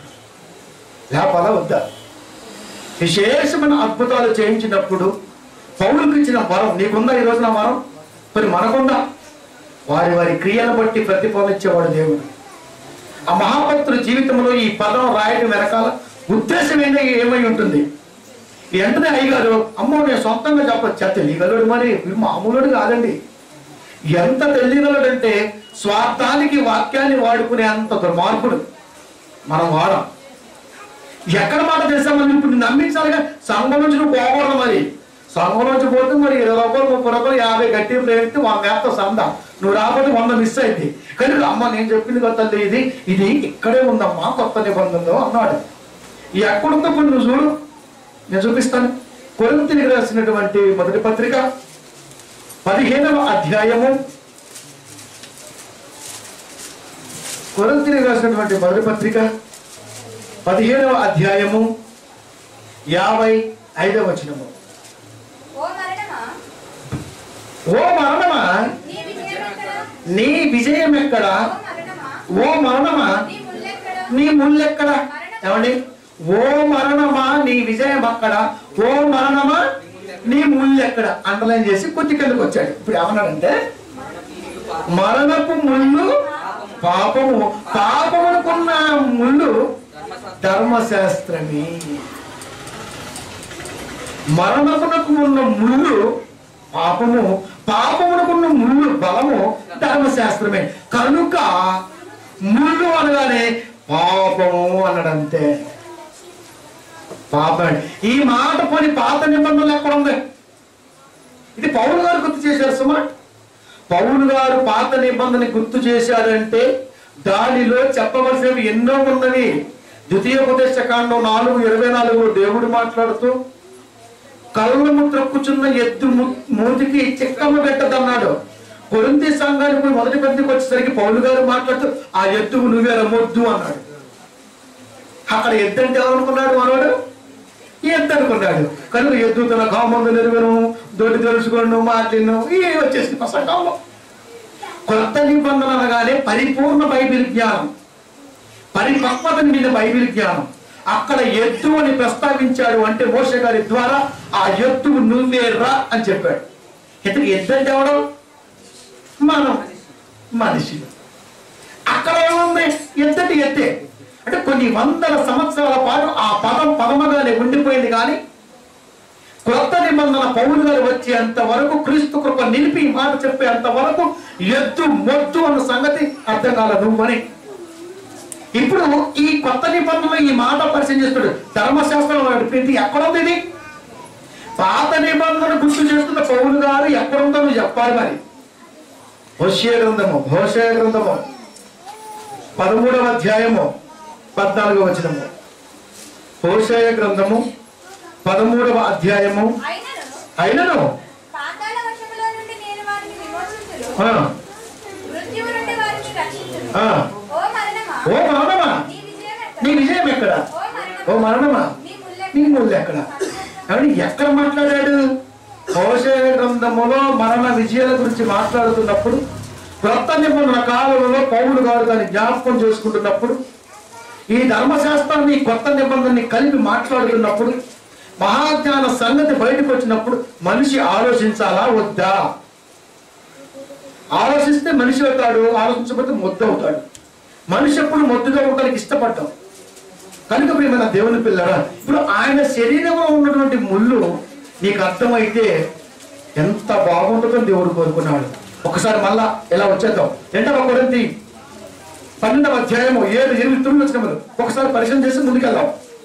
లేపాలా వద్దా విశేషమైన అద్భుతాలు చేయించినప్పుడు పౌరులకు ఇచ్చిన వరం నీకుందా ఈ రోజున వరం మరి మనకుందా వారి వారి క్రియలను బట్టి ప్రతిఫలం ఇచ్చేవాడు దేవుడు ఆ మహాభక్తుల జీవితంలో ఈ పదం రాయడం వెనకాల ఉద్దేశం ఏంటో ఏమై ఉంటుంది వెంటనే అయ్యగారు అమ్మో నేను సొంతంగా చెప్పచ్చు తెలియగలడు మరి వీడు మామూలుడు కాదండి ఎంత తెలియగలడంటే స్వార్థానికి వాక్యాన్ని వాడుకునే అంత దుర్మార్గుడు మనం వాడం ఎక్కడ మాట చేస్తామని ఇప్పుడు నిన్ను నమ్మించాలిగా సంఘం నుంచి నువ్వు పోకూడదు మరి సంఘం నుంచి పోతే మరి ఇరవై రూపాయలు ముప్పై రూపాయలు యాభై గట్టి ప్రేమిస్తే వంద వేస్తా సంద నువ్వు రాకపోతే వంద మిస్ అయింది కానీ అమ్మ నేను చెప్పింది కొత్త ఇది ఇది ఇక్కడే ఉందమ్మా కొత్త నిబంధనలో అన్నాడు ఈ ఎక్కడుందో కొన్ని నువ్వు చూడు నేను చూపిస్తాను కొరింతికి రాసినటువంటి మొదటి పత్రిక పదిహేనవ అధ్యాయము కొరింతికి రాసినటువంటి మొదటి పత్రిక పదిహేనవ అధ్యాయము యాభై ఐదవ వచనము ఓ మరణమా ఓ మరణమా నీ విజయమెక్కడ నీ విజయం ఎక్కడ ఓ మరణమా ఓ మరణమా నీ ముల్లెక్కడ నీ ముళ్ళెక్కడ ఏమండి ఓ మరణమా నీ విజయం అక్కడ ఓ మరణమా నీ ముళ్ళు ఎక్కడ అండర్లైన్ చేసి కొద్ది కిందకు వచ్చాడు ఇప్పుడు ఏమన్నాడంటే మరణపు ముళ్ళు పాపము పాపమునుకున్న ముళ్ళు ధర్మశాస్త్రమే మరణమునకు ఉన్న ముళ్ళు పాపము పాపమునకున్న ముళ్ళు బలము ధర్మశాస్త్రమే కనుక ముళ్ళు అనగానే పాపము అన్నాడంతే పాపం ఈ మాట పోని పాత నిబంధనలు ఎక్కడ ఉంది ఇది పౌలు గారు గుర్తు చేశారు సుమా పౌలు గారు పాత నిబంధన గుర్తు చేశారంటే దానిలో చెప్పవలసినవి ఎన్నో ఉన్నవి ద్వితీయోపదేశ కాండం నాలుగు ఇరవై నాలుగు దేవుడు మాట్లాడుతూ కళ్ళము త్రక్కుచున్న ఎద్దు ము- మూతికి చిక్కమ్మ పెట్టదన్నాడు కొరింది సంఘానికి పోయి మొదటి పద్దికి వచ్చేసరికి పౌలు గారు మాట్లాడుతూ ఆ ఎద్దుకు నువ్వే రమ్మొద్దు అన్నాడు అక్కడ ఎద్దు అంటే ఎవరనుకున్నాడు మనవాడు ఎద్దు అనుకున్నాడు కనుక ఎద్దు తన కామందు నెరుగను దొడ్డి తెలుసుకోండు మాట్లాడిను ఇవి వచ్చేసి ప్రసంగంలో కొత్త నిబంధన అనగానే పరిపూర్ణ బైబిల్ జ్ఞానం పరిపక్వత నిండిన బైబిల్ జ్ఞానం అక్కడ ఎద్దు అని ప్రస్తావించాడు అంటే మోస గారి ద్వారా ఆ ఎద్దువు నువ్వే రా అని చెప్పాడు ఇతనికి ఎద్దు అంటే ఎవడం మనం మనిషి అక్కడ ఏముంది ఎద్దటి ఎత్తే అంటే కొన్ని వందల సంవత్సరాల పాటు ఆ పదం పదమగానే ఉండిపోయింది కానీ క్రొత్త నిబంధన పౌరులు గారు వచ్చేంత వరకు క్రీస్తు కృప నిలిపి ఈ మాట చెప్పేంత వరకు ఎద్దు మొద్దు అన్న సంగతి అర్థం కాల నువ్వని ఇప్పుడు ఈ కొత్త నిబంధనలో ఈ మాట పరిచయం చేస్తాడు ధర్మశాస్త్రం నడిపింది ఎక్కడుంది ఇది పాత నిబంధన గుర్తు చేస్తున్న పౌరు గారు ఎక్కడుందో నువ్వు చెప్పాలి మరి హోషే గ్రంథము హోషే గ్రంథము పదమూడవ అధ్యాయము పద్నాలుగవ వచనము హోషేయ గ్రంథము పదమూడవ అధ్యాయము అయినను అయినను పాతాళ వశములో నుండి నేను వారిని విమోచించును ఆ, మృత్యువు నుండి వారిని రక్షించును ఆ, ఓ మరణమా ఓ మరణమా నీ విజయం నీ విజయం ఎక్కడ ఓ ఓ మరణమా మరణమా నీ ముల్లెక్కడ నీ ముళ్ళు ఎక్కడ కాబట్టి ఎక్కడ మాట్లాడాడు హోషే గ్రంథములో మరణ విజయాల గురించి మాట్లాడుతున్నప్పుడు క్రొత్త నిబంధన కాలంలో పౌరులు గారు దాన్ని జ్ఞాపకం చేసుకుంటున్నప్పుడు ఈ ధర్మశాస్త్రాన్ని ఈ కొత్త నిబంధనని కలిపి మాట్లాడుతున్నప్పుడు మహాజ్ఞాన సంగతి బయటకు వచ్చినప్పుడు మనిషి ఆలోచించాలా వద్దా ఆలోచిస్తే మనిషి అవుతాడు ఆలోచించకపోతే ముద్ద అవుతాడు మనిషి ఎప్పుడు మొద్దుగా ఉండడానికి ఇష్టపడ్డాం కనుక ప్రియమైన దేవుని పిల్లరా ఇప్పుడు ఆయన శరీరంలో ఉన్నటువంటి ముళ్ళు నీకు అర్థమైతే ఎంత బాగుంటుందో దేవుడు కోరుకున్నాడు ఒకసారి మళ్ళా ఎలా వచ్చేద్దాం రెండవ కొరింతి పన్నెండవ అధ్యాయము ఏడు ఎనిమిది తొమ్మిది వచ్చిన ఒకసారి పరిశీలన చేసి ముందుకెళ్దాం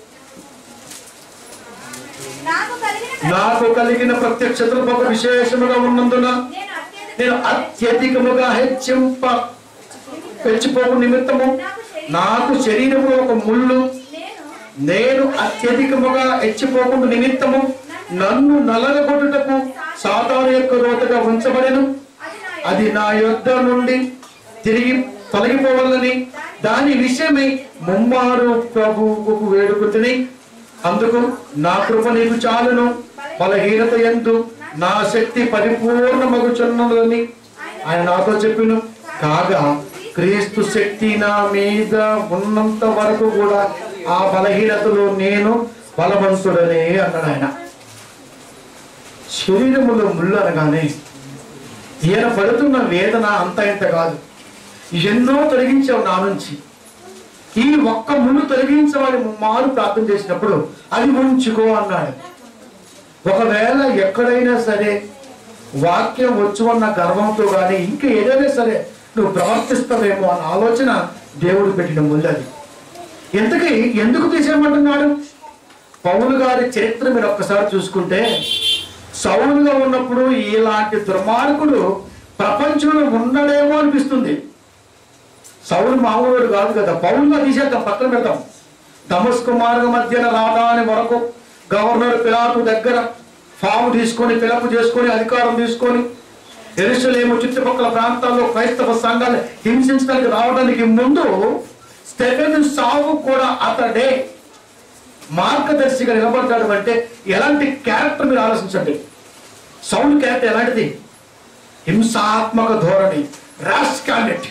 నాకు కలిగిన నాకు కలిగిన ప్రత్యక్షతలు ఒక విశేషముగా ఉన్నందున నేను అత్యధిక నేను అత్యధికముగా హెచ్చింప పెంచిపోకు నిమిత్తము నాకు శరీరములో ఒక ముళ్ళు నేను నేను అత్యధికముగా హెచ్చిపోకుండా నిమిత్తము నన్ను నలగొట్టుటకు సాతాను యొక్క రోతగా ఉంచబడెను అది నా అది నా యొద్ద నుండి తిరిగి తొలగిపోవాలని దాని విషయమై ముమ్మారు ప్రభువుకు వేడుకుంటుని అందుకు నా కృప నీకు చాలును బలహీనత ఎందు నా శక్తి పరిపూర్ణమగుచున్నదని ఆయన నాతో చెప్పిను కాగా క్రీస్తు శక్తి నా మీద ఉన్నంత వరకు కూడా ఆ బలహీనతలో నేను బలవంతుడనే అన్నాడు ఆయన శరీరములో ముళ్ళు అనగానే ఈయన పడుతున్న వేదన అంత ఇంత కాదు ఎన్నో తొలగించావు నా నుంచి ఈ ఒక్క ముళ్ళు తొలగించమని మారు ప్రార్థన చేసినప్పుడు అది ఉంచుకో అన్నాడు ఒకవేళ ఎక్కడైనా సరే వాక్యం వచ్చు అన్న గర్వంతో కానీ ఇంకా ఏదైనా సరే నువ్వు ప్రవర్తిస్తావేమో అన్న ఆలోచన దేవుడు పెట్టిన ముళ్ళు అది ఇంతకీ ఎందుకు తీసేయమంటున్నాడు పౌలు గారి చరిత్ర మీరు ఒక్కసారి చూసుకుంటే సౌలుగా ఉన్నప్పుడు ఇలాంటి దుర్మార్గుడు ప్రపంచంలో ఉండడేమో అనిపిస్తుంది సౌలు మామూలుడు కాదు కదా పౌలుగా తీసేద్దాం పక్కన పెడదాం దమస్కు మార్గ మధ్యన రావడానికి వరకు గవర్నర్ పిలాతు దగ్గర ఫాము తీసుకొని పిలపు చేసుకొని అధికారం తీసుకొని ఎరుసలేము చుట్టుపక్కల ప్రాంతాల్లో క్రైస్తవ సంఘాలు హింసించడానికి రావడానికి ముందు స్టెఫెన్ సావు కూడా అతడే మార్గదర్శిగా నిలబడతాడు అంటే ఎలాంటి క్యారెక్టర్ మీరు ఆలోచించండి సౌండ్ క్యారెక్టర్ ఎలాంటిది హింసాత్మక ధోరణి ర్యాష్ క్యాండిడేట్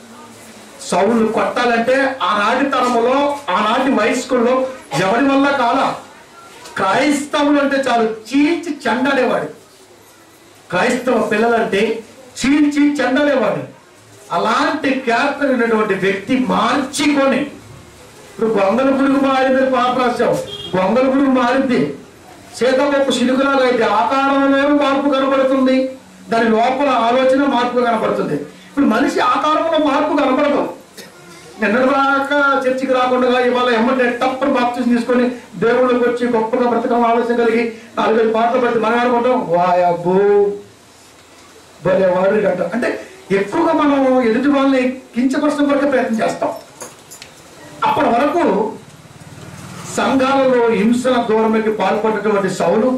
సౌలు కొట్టాలంటే ఆనాటి తరములో ఆనాటి వయస్కుల్లో ఎవరి వల్ల కాల క్రైస్తవులు అంటే చాలు చీల్చి చెండాడేవాడు క్రైస్తవ పిల్లలంటే చీల్చి చెండాడేవాడు అలాంటి క్యారెక్టర్ ఉన్నటువంటి వ్యక్తి మార్చుకొని ఇప్పుడు గొంగల పురుగు మారింది పాప రాశావు గొంగల పురుగు మారింది సీతకొక శిలుకులాగా అయితే ఆకారంలోనూ మార్పు కనబడుతుంది దాని లోపల ఆలోచన మార్పు కనబడుతుంది ఇప్పుడు మనిషి ఆకారంలో మార్పు కనబడదు నిన్నటి దాకా చర్చికి రాకుండా ఇవాళ ఎమ్మటే టప్పని బాప్తిజం తీసుకొని దేవుళ్ళకి వచ్చి గొప్పగా బ్రతకం ఆలోచన కలిగి నాలుగైదు పాటలు పడితే మనం అనుకుంటాం వాయబ్బో భలే వాడు గంట అంటే ఎక్కువగా మనం ఎదుటి వాళ్ళని కించపరచడం వరకు ప్రయత్నం చేస్తాం అప్పటి వరకు సంఘాలలో హింసల దూరంకి పాల్పడినటువంటి సౌలు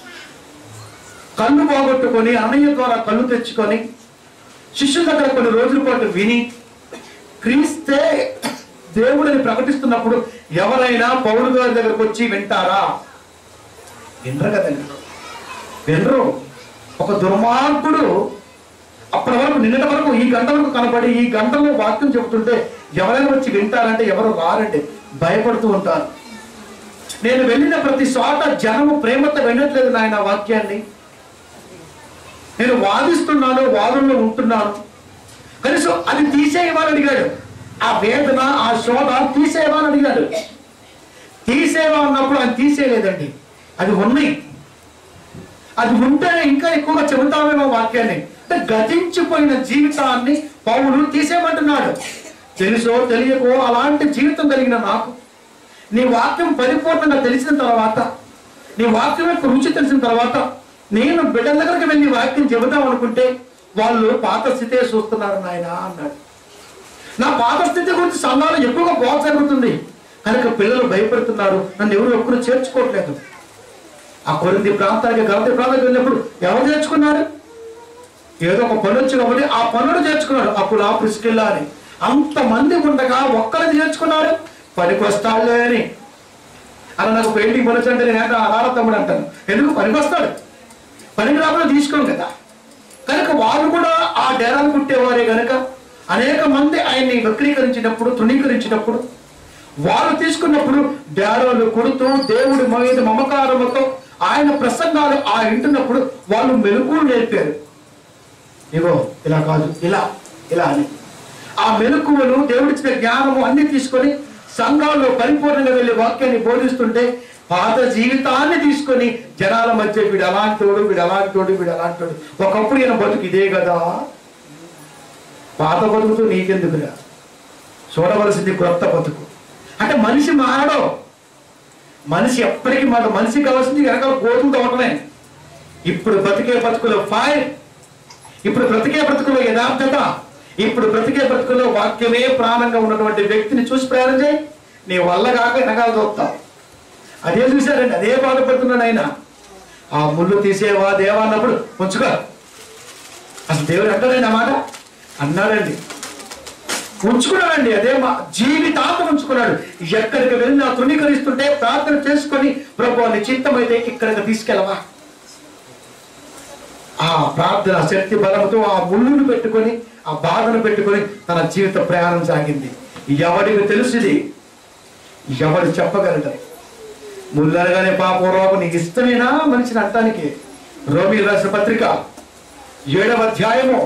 కళ్ళు పోగొట్టుకొని అన్నయ్య ద్వారా కళ్ళు తెచ్చుకొని శిష్యుల దగ్గర కొన్ని రోజుల పాటు విని క్రీస్తే దేవుడిని ప్రకటిస్తున్నప్పుడు ఎవరైనా పౌరు గారి దగ్గరకు వచ్చి వింటారా వినరు కదండి వినరు ఒక దుర్మార్గుడు అప్పటి వరకు నిన్నటి వరకు ఈ గంట వరకు కనబడి ఈ గంటలో వాక్యం చెబుతుంటే ఎవరైనా వచ్చి వింటారంటే ఎవరు రారండి భయపడుతూ ఉంటారు నేను వెళ్ళిన ప్రతి చోట జనము ప్రేమతో వినట్లేదు నాయన వాక్యాన్ని నేను వాదిస్తున్నాను వాదనలో ఉంటున్నాను కనీసం అది తీసేయమని అడిగాడు ఆ వేదన ఆ శోధ తీసేయమని అడిగాడు తీసేవా అన్నప్పుడు అది తీసేయలేదండి అది ఉన్నాయి అది ఉంటేనే ఇంకా ఎక్కువగా చెబుతామేమో వాక్యాన్ని అంటే గతించిపోయిన జీవితాన్ని పౌరులు తీసేయమంటున్నాడు తెలుసో తెలియకో అలాంటి జీవితం కలిగిన నాకు నీ వాక్యం పరిపూర్ణంగా తెలిసిన తర్వాత నీ వాక్యం యొక్క రుచి తెలిసిన తర్వాత నేను బిడ్డల దగ్గరికి వెళ్ళి వాక్యం చెబుదాం అనుకుంటే వాళ్ళు పాత స్థితే చూస్తున్నారు నాయన అన్నాడు నా పాత స్థితి గురించి సంఘాలు ఎక్కువగా బోధ జరుగుతుంది కనుక పిల్లలు భయపడుతున్నారు నన్ను ఎవరు ఎప్పుడు చేర్చుకోవట్లేదు ఆ కొరింది ప్రాంతానికి గలతి ప్రాంతానికి వెళ్ళినప్పుడు ఎవరు చేర్చుకున్నారు ఏదో ఒక పని వచ్చి కాబట్టి ఆ పనులు చేర్చుకున్నాడు అప్పుడు ఆ ప్రిస్కిల్లా అని అంతమంది ఉండగా ఒక్కరిని చేర్చుకున్నారు పనికి వస్తాడులే అని అలా నాకు పెయింటింగ్ పనొచ్చు అంటే నేను ఏంటో అలా తమ్ముడు అంటాను ఎందుకు పనికి వస్తాడు పనికి రాకుండా తీసుకోను కదా కనుక వాళ్ళు కూడా ఆ డేరాలు కుట్టేవారే కనుక అనేక మంది ఆయన్ని వక్రీకరించినప్పుడు తృణీకరించినప్పుడు వాళ్ళు తీసుకున్నప్పుడు డేరాలు కొడుతూ దేవుడి మీద మమకారముతో ఆయన ప్రసంగాలు ఆ వింటున్నప్పుడు వాళ్ళు మెలకులు నేర్పారు ఇగో ఇలా కాదు ఇలా ఇలా అని ఆ మెలకువలు దేవుడిచ్చిన జ్ఞానము అన్ని తీసుకొని సంఘాల్లో పరిపూర్ణంగా వెళ్ళి వాక్యాన్ని బోధిస్తుంటే పాత జీవితాన్ని తీసుకొని జనాల మధ్య వీడు అలాంటోడు వీడు అలాంటోడు వీడు అలాంటోడు ఒకప్పుడు ఈయన బతుకు ఇదే కదా పాత బతుకుతూ నీకెందుకురా చూడవలసింది క్రొత్త బతుకు అంటే మనిషి మారడం మనిషి ఎప్పటికీ మాట మనిషి కావాల్సింది వెనకాల గోతులు తవ్వటమే ఇప్పుడు బ్రతికే బతుకులో ఫైర్ ఇప్పుడు బ్రతికే బ్రతుకులో యథార్థత ఇప్పుడు బ్రతికే బ్రతుకులో వాక్యమే ప్రాణంగా ఉన్నటువంటి వ్యక్తిని చూసి ప్రయాణం చేయి నీ వల్ల కాక వెనకాల చూస్తావు అదే చూశారండి అదే బాధపడుతున్నాడు ఆయన ఆ ముళ్ళు తీసేవా దేవా అన్నప్పుడు ఉంచుకో అసలు దేవుడు అంటాడండి ఆ మాట అన్నాడండి ఉంచుకున్నాడండి అదే మా జీవితాంతం ఉంచుకున్నాడు ఎక్కడికి వెళ్ళి నా తృణీకరిస్తుంటే ప్రార్థన చేసుకొని ప్రభు నీ చిత్తమైతే ఇక్కడికి తీసుకెళ్ళవా ఆ ప్రార్థన శక్తి బలంతో ఆ ముళ్ళును పెట్టుకొని ఆ బాధను పెట్టుకొని తన జీవిత ప్రయాణం సాగింది ఎవడికి తెలుసుది ఎవడు చెప్పగలడు ముళ్ళనగానే పాపం రోగం నీకు ఇష్టమేనా మనిషిని అంటానికి రోమి రాసిన పత్రిక ఏడవ అధ్యాయము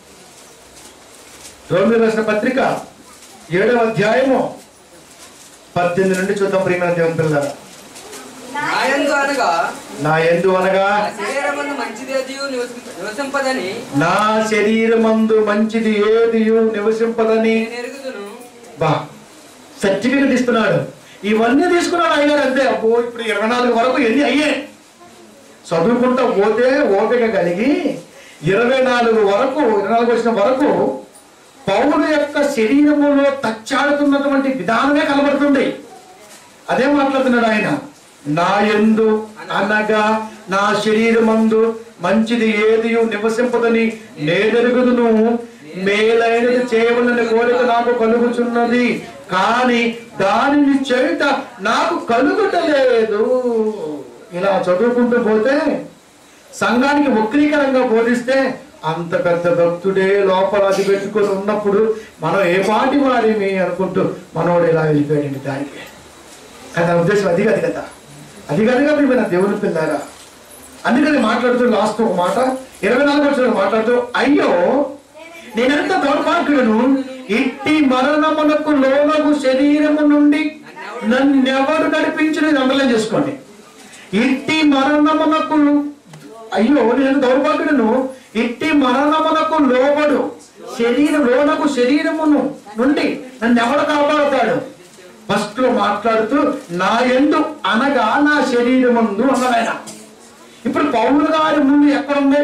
రోమి రాసిన పత్రిక ఏడవ అధ్యాయము పద్దెనిమిది నుండి చూద్దాం ప్రియమైన దేవుని పిల్లల నాయందు అనగా నా ఎందు అనగా నా శరీరమందు మంచిది అది నివసింపదని నా శరీరమందు మంచిది ఏది నివసింపదని నేను ఎరుగుదును బా సర్టిఫికెట్ ఇస్తున్నాడు ఇవన్నీ తీసుకున్నాడు అయ్యారు అంతే అబ్బో ఇప్పుడు ఇరవై నాలుగు వరకు ఎన్ని అయ్యాయి చదువుకుంటా పోతే ఓపిక కలిగి ఇరవై నాలుగు వరకు ఇరవై నాలుగు వచ్చిన వరకు పౌరుల యొక్క శరీరములో తచ్చాడుతున్నటువంటి విధానమే కనబడుతుంది అదే మాట్లాడుతున్నాడు ఆయన నా యందు అనగా నా శరీరమందు మంచిది ఏది నివసింపదని నేనెరుగుదును మేలైనది చేయవలన కోరిక నాకు కలుగుచున్నది కానీ దానిని చేయుట నాకు కలుగుటలేదు ఇలా చదువుకుంటూ పోతే సంఘానికి వక్రీకరంగా బోధిస్తే అంత పెద్ద భక్తుడే లోపల అది పెట్టుకొని ఉన్నప్పుడు మనం ఏ పాటి వారిమి అనుకుంటూ మనోడు ఇలా వెళ్ళిపోయాడు దానికి కదా ఉద్దేశం అది కాదు కదా అది కనుక మీరు నా దేవుని పిల్లారా అందుకని మాట్లాడుతూ లాస్ట్ ఒక మాట ఇరవై నాలుగు వచ్చిన మాట్లాడుతూ అయ్యో నేనెంత దౌర్భాగ్యులను ఇట్టి మరణమునకు లోనగు శరీరము నుండి నన్నెవరు నడిపించిన అండలం చేసుకోండి ఇట్టి మరణమునకు అయ్యో నేను దౌర్భాగ్యులను ఇట్టి మరణమునకు లోబడు శరీరం లోనకు శరీరమును నుండి నన్ను ఎవడు కాపాడుతాడు ఫస్ట్ లో మాట్లాడుతూ నా ఎందు అనగా నా శరీరముందు అన్నదాయన ఇప్పుడు పౌరులు గారి ముందు ఎక్కడుంది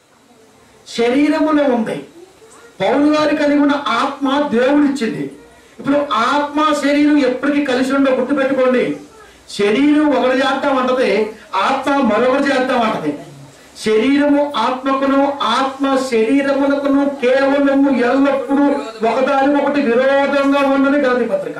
శరీరములో ఉంది పౌరు గారి కలిగి ఉన్న ఆత్మ దేవుడిచ్చింది ఇప్పుడు ఆత్మ శరీరం ఎప్పటికీ కలిసి ఉండో గుర్తుపెట్టుకోండి శరీరం ఒకటి చేస్తాం అంటది ఆత్మ మరొకటి చేస్తాం అంటది శరీరము ఆత్మకును ఆత్మ శరీరమునకును కేవలము ఎల్లప్పుడూ ఒకదాని ఒకటి విరోధంగా ఉన్నది గలది పత్రిక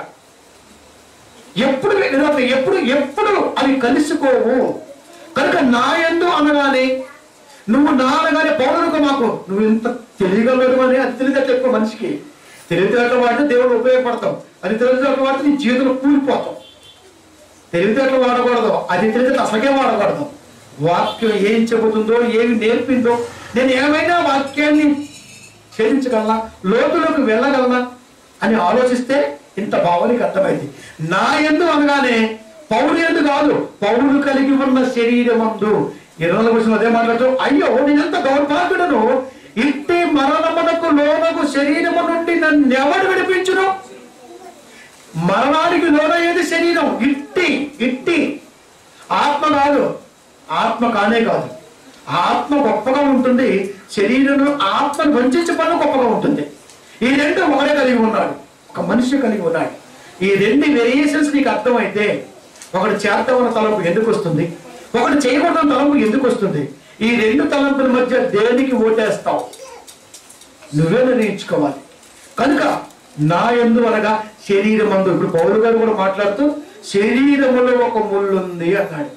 ఎప్పుడు విరోధం ఎప్పుడు ఎప్పుడు అవి కలుసుకోవు కనుక నా ఎందు అనగానే నువ్వు నా అనగానే పౌరులకు మాకు నువ్వు ఇంత తెలియగలడు అని అది తెలివితేటలు ఎక్కువ మనిషికి తెలివితేటలు వాడితే దేవుడు ఉపయోగపడతాం అది తెలివితేటలు వాడితే నీ జీవితంలో కూలిపోతాం తెలివితేటలు వాడకూడదు అది తెలివితేటలు అసలుకే వాడకూడదు వాక్యం ఏం చెబుతుందో ఏమి నేర్పిందో నేను ఏమైనా వాక్యాన్ని ఛేదించగలనా లోతులోకి వెళ్ళగలనా అని ఆలోచిస్తే ఇంత భావానికి అర్థమైంది నా ఎందు అనగానే పౌరు ఎందు కాదు పౌరులు కలిగి ఉన్న శరీరమందు ఇరవై వచ్చిన అదే మాట్లాడుతూ అయ్యో నేనెంత దౌర్భాగ్యుడను ఇట్టి మరణమునకు లోనకు శరీరము నుండి నన్ను ఎవడు విడిపించును మరణానికి లోనయ్యేది శరీరం ఇట్టి ఇట్టి ఆత్మ కాదు ఆత్మ కానే కాదు ఆత్మ గొప్పగా ఉంటుంది శరీరం ఆత్మను వంచే పనులు గొప్పగా ఉంటుంది ఈ రెండు ఒకడే కలిగి ఉన్నాడు ఒక మనిషి కలిగి ఉన్నాడు ఈ రెండు వేరియేషన్స్ నీకు అర్థమైతే ఒకటి చేద్దామన్న తలంపు ఎందుకు వస్తుంది ఒకటి చేయకూడదని తలంపు ఎందుకు వస్తుంది ఈ రెండు తలంపుల మధ్య దేనికి ఓటేస్తావు నువ్వే నిర్ణయించుకోవాలి కనుక నా ఎందు అనగా శరీరం అందు ఇప్పుడు పౌరు గారు కూడా మాట్లాడుతూ శరీరములో ఒక ముళ్ళుంది అన్నాడు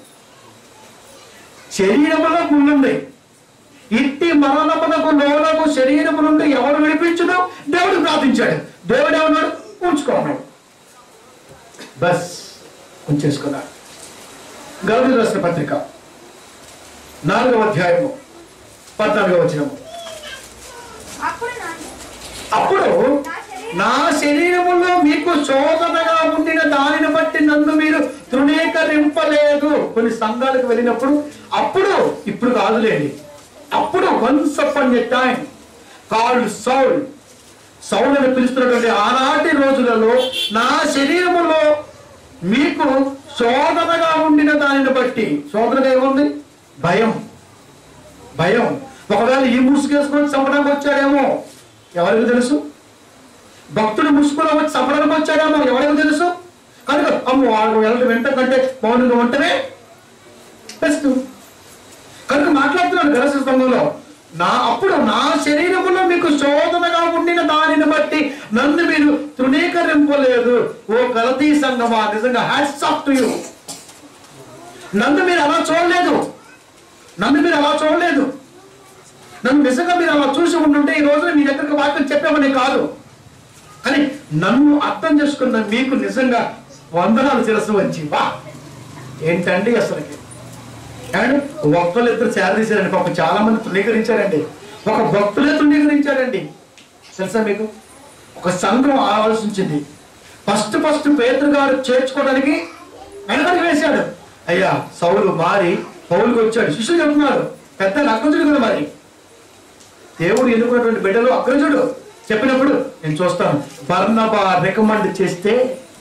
శరీరములో ముళ్ళుంది ఇట్టి మరణమునకు లోనకు శరీరము నుండి ఎవరు విడిపించును దేవుడు ప్రార్థించాడు దేవుడు ఏమన్నాడు ఉంచుకోన్నాడు బస్ ఉంచేసుకున్నాడు గౌరీ రాష్ట్ర పత్రిక నాలుగవ అధ్యాయము పద్నాలుగవ వచనము అప్పుడు నా అప్పుడు నా శరీరములో మీకు శోధనగా ఉండిన దానిని బట్టి నన్ను మీరు తృణీకరింపలేదు కొన్ని సంఘాలకు వెళ్ళినప్పుడు అప్పుడు ఇప్పుడు కాదులేండి అప్పుడు once upon a time called Seoul Seoul అని పిలుస్తున్నటువంటి ఆనాటి రోజులలో నా శరీరములో మీకు శోధనగా ఉండిన దానిని బట్టి శోధనగా ఏముంది భయం భయం ఒకవేళ ఈ ముసుగేసుకొని చంపడానికి వచ్చాడేమో ఎవరికి తెలుసు భక్తుడు ముసుగులో వచ్చి చంపడానికి వచ్చాడేమో ఎవరికి తెలుసు కనుక అమ్మ వాళ్ళు వెళ్ళడం వెంట కంటే మౌనంగా ఉంటేనే బెస్ట్ కనుక మాట్లాడుతున్నాడు గరస సంఘంలో నా అప్పుడు నా శరీరములో మీకు శోధనగా ఉండిన దానిని బట్టి నన్ను మీరు తృణీకరింపలేదు ఓ గలతీ సంఘమా నిజంగా హ్యాట్స్ ఆఫ్ టు యూ నన్ను మీరు అలా చూడలేదు నన్ను మీరు అలా చూడలేదు నన్ను నిజంగా మీరు అలా చూసి ఉంటుంటే ఈ రోజు మీ దగ్గరకు వాక్యం చెప్పామని కాదు కానీ నన్ను అర్థం చేసుకున్న మీకు నిజంగా వందనాలు శిరస్సు వచ్చి వా ఏంటండి అసలుకి అండ్ ఒక్కరు ఇద్దరు చేరదీశారండి పాపం చాలా మంది తృణీకరించారండి ఒక భక్తులే తృణీకరించాడండి తెలుసా మీకు ఒక సంఘం ఆలోచించింది ఫస్ట్ ఫస్ట్ పేదరు గారు చేర్చుకోవడానికి వెనకడికి వేశాడు అయ్యా సౌలు మారి పౌలుకి వచ్చాడు శిష్యులు చెప్తున్నారు పెద్ద అగ్రజుడు కదా మరి దేవుడు ఎన్నుకున్నటువంటి బిడ్డలు అగ్రజుడు చెప్పినప్పుడు నేను చూస్తాను బర్ణబా రికమెండ్ చేస్తే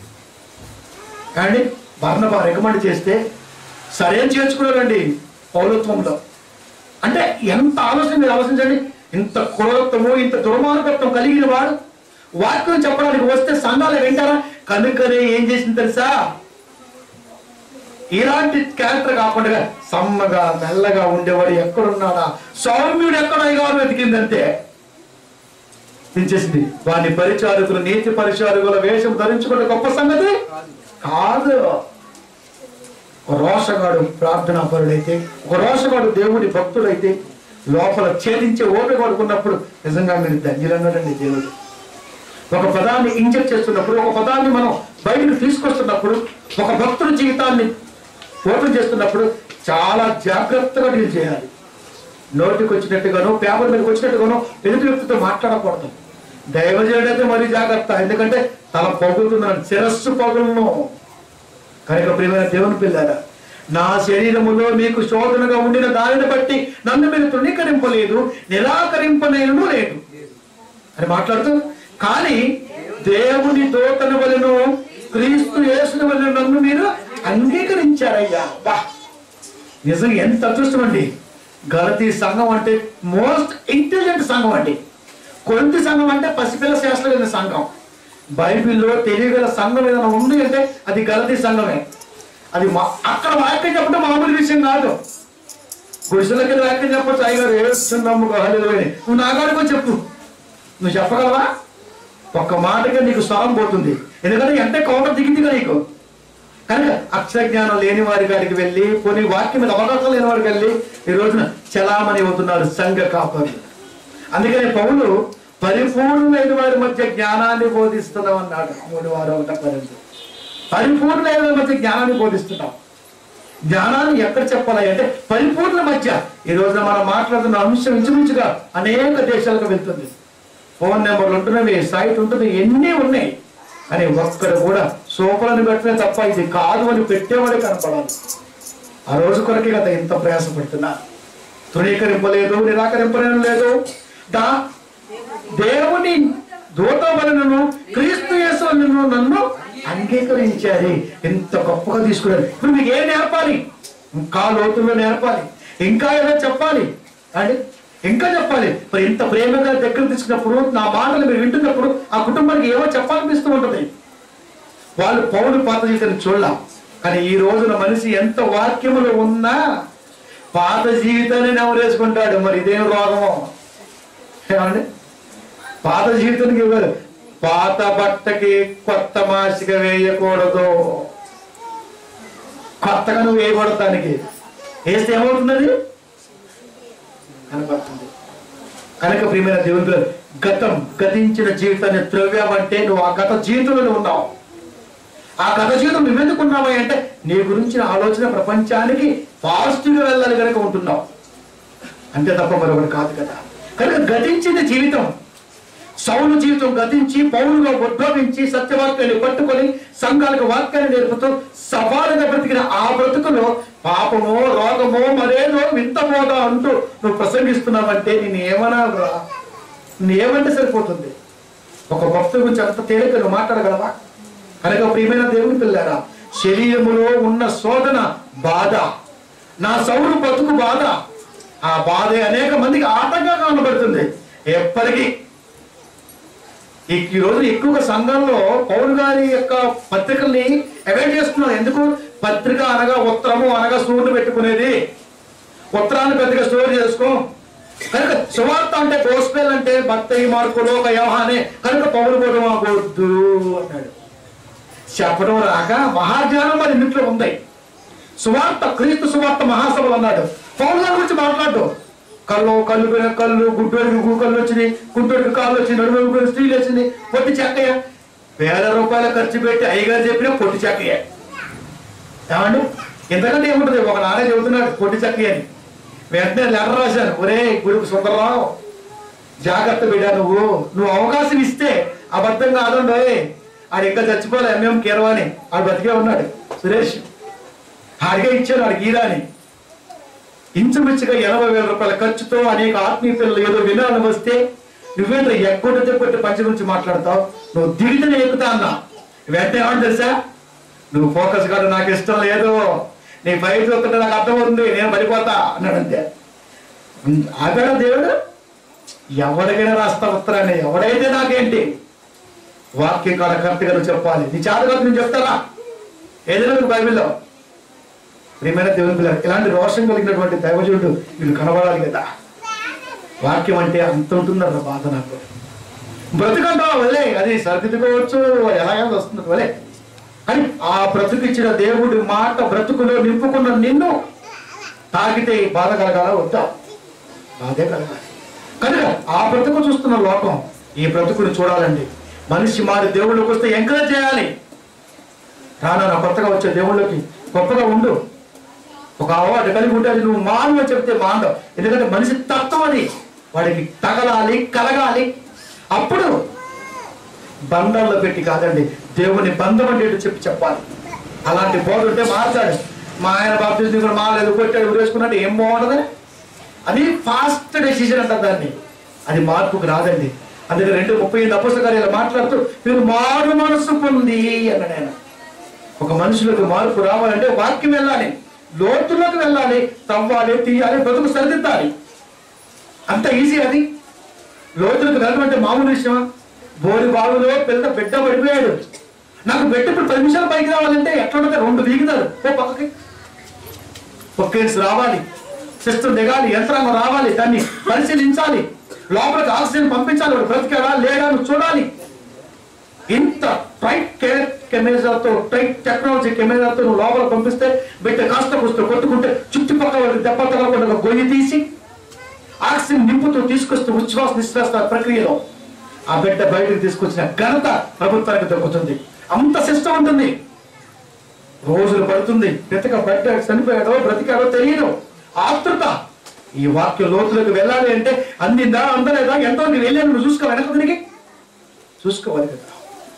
కానీ బర్ణబా రికమెండ్ చేస్తే సరే అని చేర్చుకున్నారండి పౌరత్వంలో అంటే ఎంత ఆలోచన మీరు ఆలోచించండి ఇంత క్రూరత్వము ఇంత దుర్మార్గత్వం కలిగిన వాడు వాక్యం చెప్పడానికి వస్తే సంఘాలు వింటారా కనుకనే ఏం చేసింది తెలుసా ఇలాంటి క్యారెక్టర్ కాకుండా సమ్మగా మెల్లగా ఉండేవాడు ఎక్కడున్నాడా సౌమ్యుడు ఎక్కడ గారు వెతికిందంటే దించేసింది వాని పరిచారకులు నీతి పరిచారకుల వేషం ధరించుకున్న గొప్ప సంగతి కాదు ఒక రోషగాడు ప్రార్థనా పరుడైతే ఒక రోషగాడు దేవుడి భక్తుడైతే లోపల ఛేదించే ఓపిక పడుకున్నప్పుడు నిజంగా మీరు ధన్యులన్నాడండి దేవుడు ఒక పదాన్ని ఇంజెక్ట్ చేస్తున్నప్పుడు ఒక పదాన్ని మనం బయటకు తీసుకొస్తున్నప్పుడు ఒక భక్తుడి జీవితాన్ని ఓపెన్ చేస్తున్నప్పుడు చాలా జాగ్రత్తగా డీల్ చేయాలి నోటికి వచ్చినట్టుగానో పేపర్ మీదకి వచ్చినట్టుగానో ఎదుటి వ్యక్తితో మాట్లాడకూడదు దైవజనుడైతే మరీ జాగ్రత్త ఎందుకంటే తల పగులుతున్నాను శిరస్సు పగులను కనుక ప్రియమైన దేవుని పిల్లారా నా శరీరములో మీకు శోధనగా ఉండిన దానిని బట్టి నన్ను మీరు తృణీకరింపలేదు నిరాకరింపనేను లేదు అని మాట్లాడుతూ కానీ దేవుని దూతన వలన క్రీస్తు యేసుని వలన నన్ను మీరు అంగీకరించారయ్యా బా నిజం ఎంత అదృష్టం అండి గలతీ సంఘం అంటే మోస్ట్ ఇంటెలిజెంట్ సంఘం అండి కొరింథీ సంఘం అంటే పసిపిల్ల శాస్త్రం సంఘం బైబిల్లో తెలియగల సంఘం ఏదైనా ఉంది అంటే అది గలతీ సంఘమే అది మా- అక్కడ వాక్యం చెప్పడం మామూలు విషయం కాదు గుడిసెలకి వెళ్ళి వాక్యం చెప్పచ్చు అయ్యారు ఏడుస్తున్నాము హల్లెలూయా అని. నువ్వు నాగాడికో చెప్పు నువ్వు చెప్పగలవా ఒక్క మాటగా నీకు స్వరం పోతుంది ఎందుకంటే ఎంత కౌంటర్ దిగిందిగా నీకు కనుక అక్షర జ్ఞానం లేని వారి గారికి వెళ్ళి కొన్ని వాక్యం మీద అవగాహన లేని వారికి వెళ్ళి ఈ రోజున చలామణి అవుతున్నారు సంఘ కాపరులు అందుకని పౌలు పరిపూర్ణమైన వారి మధ్య జ్ఞానాన్ని బోధిస్తున్నాం అన్నాడు మూడు వారు ఒకట పన్నెండు పరిపూర్ణమైన వారి మధ్య జ్ఞానాన్ని బోధిస్తున్నాం జ్ఞానాన్ని ఎక్కడ చెప్పాలి అంటే పరిపూర్ణ మధ్య ఈ రోజున మనం మాట్లాడుతున్న అంశం ఇంచుమించుగా అనేక దేశాలకు వెళ్తుంది ఫోన్ నెంబర్లు ఉంటున్నవి సైట్ ఉంటుంది ఎన్ని ఉన్నాయి అని ఒక్కడు కూడా సోపలను పెట్టిన తప్ప ఇది కాదు అని పెట్టేవాడే కనపడాలి ఆ రోజు కొరకే కదా ఇంత ప్రయాసపడుతున్నా తృణీకరింపలేదు నిరాకరింపలేదు లేదు దా దేవుని దూత వలనను క్రీస్తు యేసు వలనను నన్ను అంగీకరించారు ఎంత గొప్పగా తీసుకున్నారు ఇప్పుడు మీకు ఏం నేర్పాలి ఇంకా లోతుల్లో నేర్పాలి ఇంకా ఏదో చెప్పాలి అండి ఇంకా చెప్పాలి మరి ఇంత ప్రేమగా దగ్గర తీసుకున్నప్పుడు నా మాటలు మీరు వింటున్నప్పుడు ఆ కుటుంబానికి ఏమో చెప్పాలనిపిస్తూ ఉంటుంది వాళ్ళు పౌరు పాత జీవితాన్ని చూడలా కానీ ఈ రోజున మనిషి ఎంత వాక్యములు ఉన్నా పాత జీవితాన్ని నెవరేసుకుంటాడు మరి ఇదేం రోగమో ఏమండి పాత జీవితానికి ఇవ్వదు పాత బట్టకి కొత్త మాసిక వేయకూడదు కొత్తగా నువ్వు వేయకూడదు దానికి వేస్తే ఏమవుతుంది అది కనబడుతుంది కనుక ప్రియమైన దేవుని పిల్లలు, గతం గతించిన జీవితాన్ని త్రవ్యావంటే నువ్వు ఆ గత జీవితంలో ఉన్నావు ఆ గత జీవితం నువ్వెందుకు ఉన్నావు అంటే నీ గురించిన ఆలోచన ప్రపంచానికి పాజిటివ్గా వెళ్ళాలి కనుక ఉంటున్నావు అంతే తప్ప మరొకటి కాదు కదా కనుక గతించిన జీవితం సౌలు జీవితం గతించి పౌరుగా ఉద్భవించి సత్యవాక్యాన్ని పట్టుకొని సంఘాలకు వాక్యాన్ని నేర్పుతూ సవాలుగా బ్రతికిన ఆ బ్రతుకులో పాపమో రోగమో మరేదో వింతమోగా అంటూ నువ్వు ప్రసంగిస్తున్నావంటే నేను ఏమనాలరా ఏమంటే సరిపోతుంది ఒక భక్తుడి గురించి అంత తేలిక నువ్వు మాట్లాడగలవా కనుక ప్రియమైన దేవుని పిల్లారా శరీరములో ఉన్న శోధన బాధ నా సౌరు బతుకు బాధ ఆ బాధ అనేక మందికి ఆటంగా కనబడుతుంది ఎప్పటికీ ఈ ఈ రోజు ఎక్కువగా సంఘంలో పౌరు గారి యొక్క పత్రికల్ని అవాయిడ్ చేస్తున్నారు ఎందుకు పత్రిక అనగా ఉత్తరము అనగా సూర్యుడు పెట్టుకునేది ఉత్తరాన్ని పెద్దగా స్టోర్ చేసుకో కనుక సువార్త అంటే గోస్పెల్ అంటే భక్తి మార్పులు ఒక వ్యవహానే కనుక పౌరు కూడా మాకు వద్దు అన్నాడు చెప్పడం రాక మహాజ్ఞానం మరి ఇంట్లో ఉంది సువార్త క్రీస్తు సువార్త మహాసభలు అన్నాడు పౌరు గారి గురించి మాట్లాడు కళ్ళు కళ్ళు పోయిన కళ్ళు గుడ్డోడికి గు కళ్ళు వచ్చినాయి గుడ్డోడికి కాళ్ళు వచ్చింది నడుము స్త్రీలు వచ్చింది పొట్టి చెక్కయ్య వేల రూపాయలు ఖర్చు పెట్టి అయ్యగారు చెప్పిన పొట్టి చెక్కయ్య ఏమండి ఎంతకంటే ఏముంటుంది ఒక నాన్న చెబుతున్నాడు పొట్టి చెక్కయ్య అని వెంటనే లెటర్ రాశాను ఒరే గురుకు సుందరరావు జాగ్రత్త బిడ్డా నువ్వు నువ్వు అవకాశం ఇస్తే అబద్ధం కాదండి ఆడు ఇంకా చచ్చిపోలే ఎంఎం కీరవాణి ఆడు బతికే ఉన్నాడు సురేష్ ఆడిగే ఇచ్చాడు ఆడికి ఈరాని ఇంచుమించుగా ఎనభై వేల రూపాయల ఖర్చుతో అనేక ఆత్మీయ పిల్లలు ఏదో వినాలని వస్తే నువ్వేంటో ఎక్కటి తెప్పటి పంచ గురించి మాట్లాడతావు నువ్వు దిగితేనే ఎక్కుతా అన్నా వెంటనే ఏమని తెలుసా నువ్వు ఫోకస్ కాదు నాకు ఇష్టం లేదు నీ ఫైట్ చూస్తుంటే నాకు అర్థమవుతుంది నేను పడిపోతా అన్నాడు అంతే ఆగాడు దేవుడు ఎవరికైనా రాస్తా ఉత్తరాన్ని ఎవడైతే నాకేంటి వాక్యం కాడ కరెక్ట్గా నువ్వు చెప్పాలి నీ చేత కాదు నేను చెప్తారా ఏదైనా మీకు బైబిల్లో ప్రియమైన దేవుని పిల్లలు ఇలాంటి రోషం కలిగినటువంటి దైవజుడు వీళ్ళు కనబడాలి కదా వాక్యం అంటే అంత ఉంటుందన్న బాధ నాకు బ్రతుకంటా వదిలే అది సరిదిద్దుకోవచ్చు ఎలాగైనా వస్తుంది వదిలే అని ఆ బ్రతుకిచ్చిన దేవుడి మాట బ్రతుకులో నింపుకున్న నిన్ను తాకితే ఈ బాధ కలగాల వద్దా బాధే కలగాలి కనుక ఆ బ్రతుకు చూస్తున్న లోకం ఈ బ్రతుకుని చూడాలండి మనిషి మారి దేవుళ్ళకి వస్తే ఎంకరేజ్ చేయాలి రానా నా కొత్తగా వచ్చే దేవుళ్ళకి గొప్పగా ఉండు ఒక అవార్డు కలిగి ఉంటే అది నువ్వు మాను అని చెప్తే మాండవు ఎందుకంటే మనిషి తత్వం అది వాడికి తగలాలి కలగాలి అప్పుడు బంధాల్లో పెట్టి కాదండి దేవుని బంధం అంటే ఏంటో చెప్పి చెప్పాలి అలాంటి బోధ ఉంటే మార్చాడు మా ఆయన బాప్తిజం కూడా మాలేదు కొట్టాడు ఉరేసుకున్నట్టు ఏం బాగుండదు అది ఫాస్ట్ డెసిషన్ అంటారు దాన్ని అది మార్పుకు రాదండి అందుకే రెండు ముప్పై ఐదు అపుస్తకాలు ఇలా మాట్లాడుతూ మీరు మారు మనసు పొంది అన్నాడు ఆయన ఒక మనుషులకు మార్పు రావాలంటే వాక్యం వెళ్ళాలి లోతులోకి వెళ్ళాలి తవ్వాలి తీయాలి బ్రతుకు సరిదిద్దాలి అంత ఈజీ అది లోతులకు వెళ్ళమంటే మామూలు విషయమా బోరి బావిలో పిల్ల బిడ్డ పడిపోయాడు నాకు బిడ్డ ఇప్పుడు పది నిమిషాలు పైకి రావాలంటే ఎట్లా ఉంటుంది రెండు దిగుతారు ఓ పక్కకి పొక్కేన్స్ రావాలి సిస్టమ్ దిగాలి యంత్రాంగం రావాలి దాన్ని పరిశీలించాలి లోపలికి ఆక్సిజన్ పంపించాలి వాడు బ్రతికాడా లేడా నువ్వు చూడాలి ఇంత టైట్ కేర్ కెమెరాతో టైట్ టెక్నాలజీ కెమెరాతో నువ్వు లోపల పంపిస్తే బిడ్డ కాస్త కూస్తూ కొట్టుకుంటే చుట్టుపక్కల వాళ్ళకి దెబ్బ తగలకుండా ఒక గొయ్యి తీసి ఆక్సిజన్ నింపుతూ తీసుకొస్తూ ఉచ్ఛ్వాస నిశ్వాస ప్రక్రియలో ఆ బిడ్డ బయటకు తీసుకొచ్చిన ఘనత ప్రభుత్వానికి దక్కుతుంది అంత సిస్టమ్ ఉంటుంది రోజులు పడుతుంది బ్రతిక బట్ట చనిపోయాడో బ్రతికాడో తెలియదు ఆతృత ఈ వాక్య లోతులకు వెళ్ళాలి అంటే అందిందా అందలేదా ఎంతో నేను వెళ్ళాను నువ్వు చూసుకో వెనక తిరిగి చూసుకోవాలి కదా